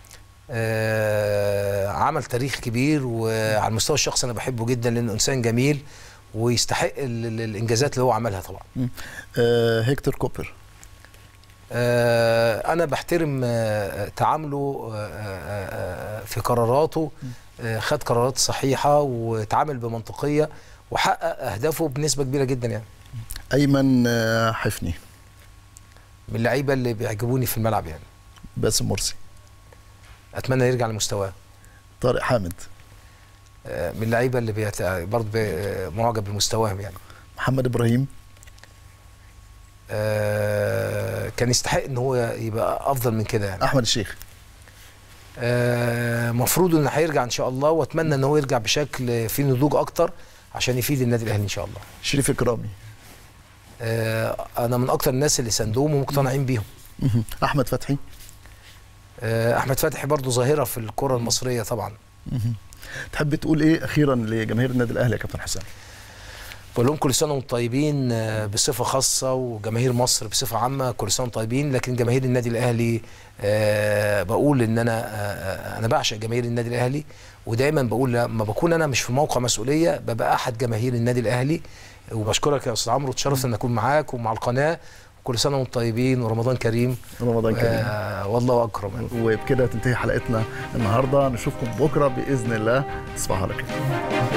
آه، عمل تاريخ كبير وعلى المستوى الشخصي انا بحبه جدا لانه انسان جميل ويستحق ال- ال- الانجازات اللي هو عملها طبعا مم. آه هيكتور كوبر آه، انا بحترم آه، تعامله آه، آه، آه، في قراراته آه، خد قرارات صحيحه وتعامل بمنطقيه وحقق اهدافه بنسبه كبيره جدا يعني ايمن آه حفني من اللعيبه اللي بيعجبوني في الملعب يعني باسم مرسي اتمنى يرجع لمستواه طارق حامد آه، من اللعيبه اللي بيت... برضه بي- معجب بمستواهم يعني محمد ابراهيم آه، كان يستحق ان هو يبقى افضل من كده يعني احمد الشيخ آه، مفروض انه هيرجع ان شاء الله واتمنى ان هو يرجع بشكل فيه نضوج اكتر عشان يفيد النادي الاهلي ان شاء الله شريف اكرامي آه، انا من اكتر الناس اللي صندوقهم ومقتنعين بيهم مهم. احمد فتحي آه، احمد فتحي برضو ظاهره في الكره المصريه طبعا مهم. تحب تقول ايه اخيرا لجماهير النادي الاهلي يا كابتن حسام بقول لهم كل سنه وانتم طيبين آه، بصفه خاصه وجماهير مصر بصفه عامه كل سنه وانتم طيبين لكن جماهير النادي الاهلي آه، بقول ان انا آه، آه، انا بعشق جماهير النادي الاهلي ودايما بقول لما بكون انا مش في موقع مسؤوليه ببقى احد جماهير النادي الاهلي وبشكرك يا استاذ عمرو اتشرفت ان اكون معاك ومع القناه كل سنه وانتم طيبين ورمضان كريم رمضان كريم آه والله اكرم وبكده تنتهي حلقتنا النهارده نشوفكم بكره باذن الله تصبحوا على خير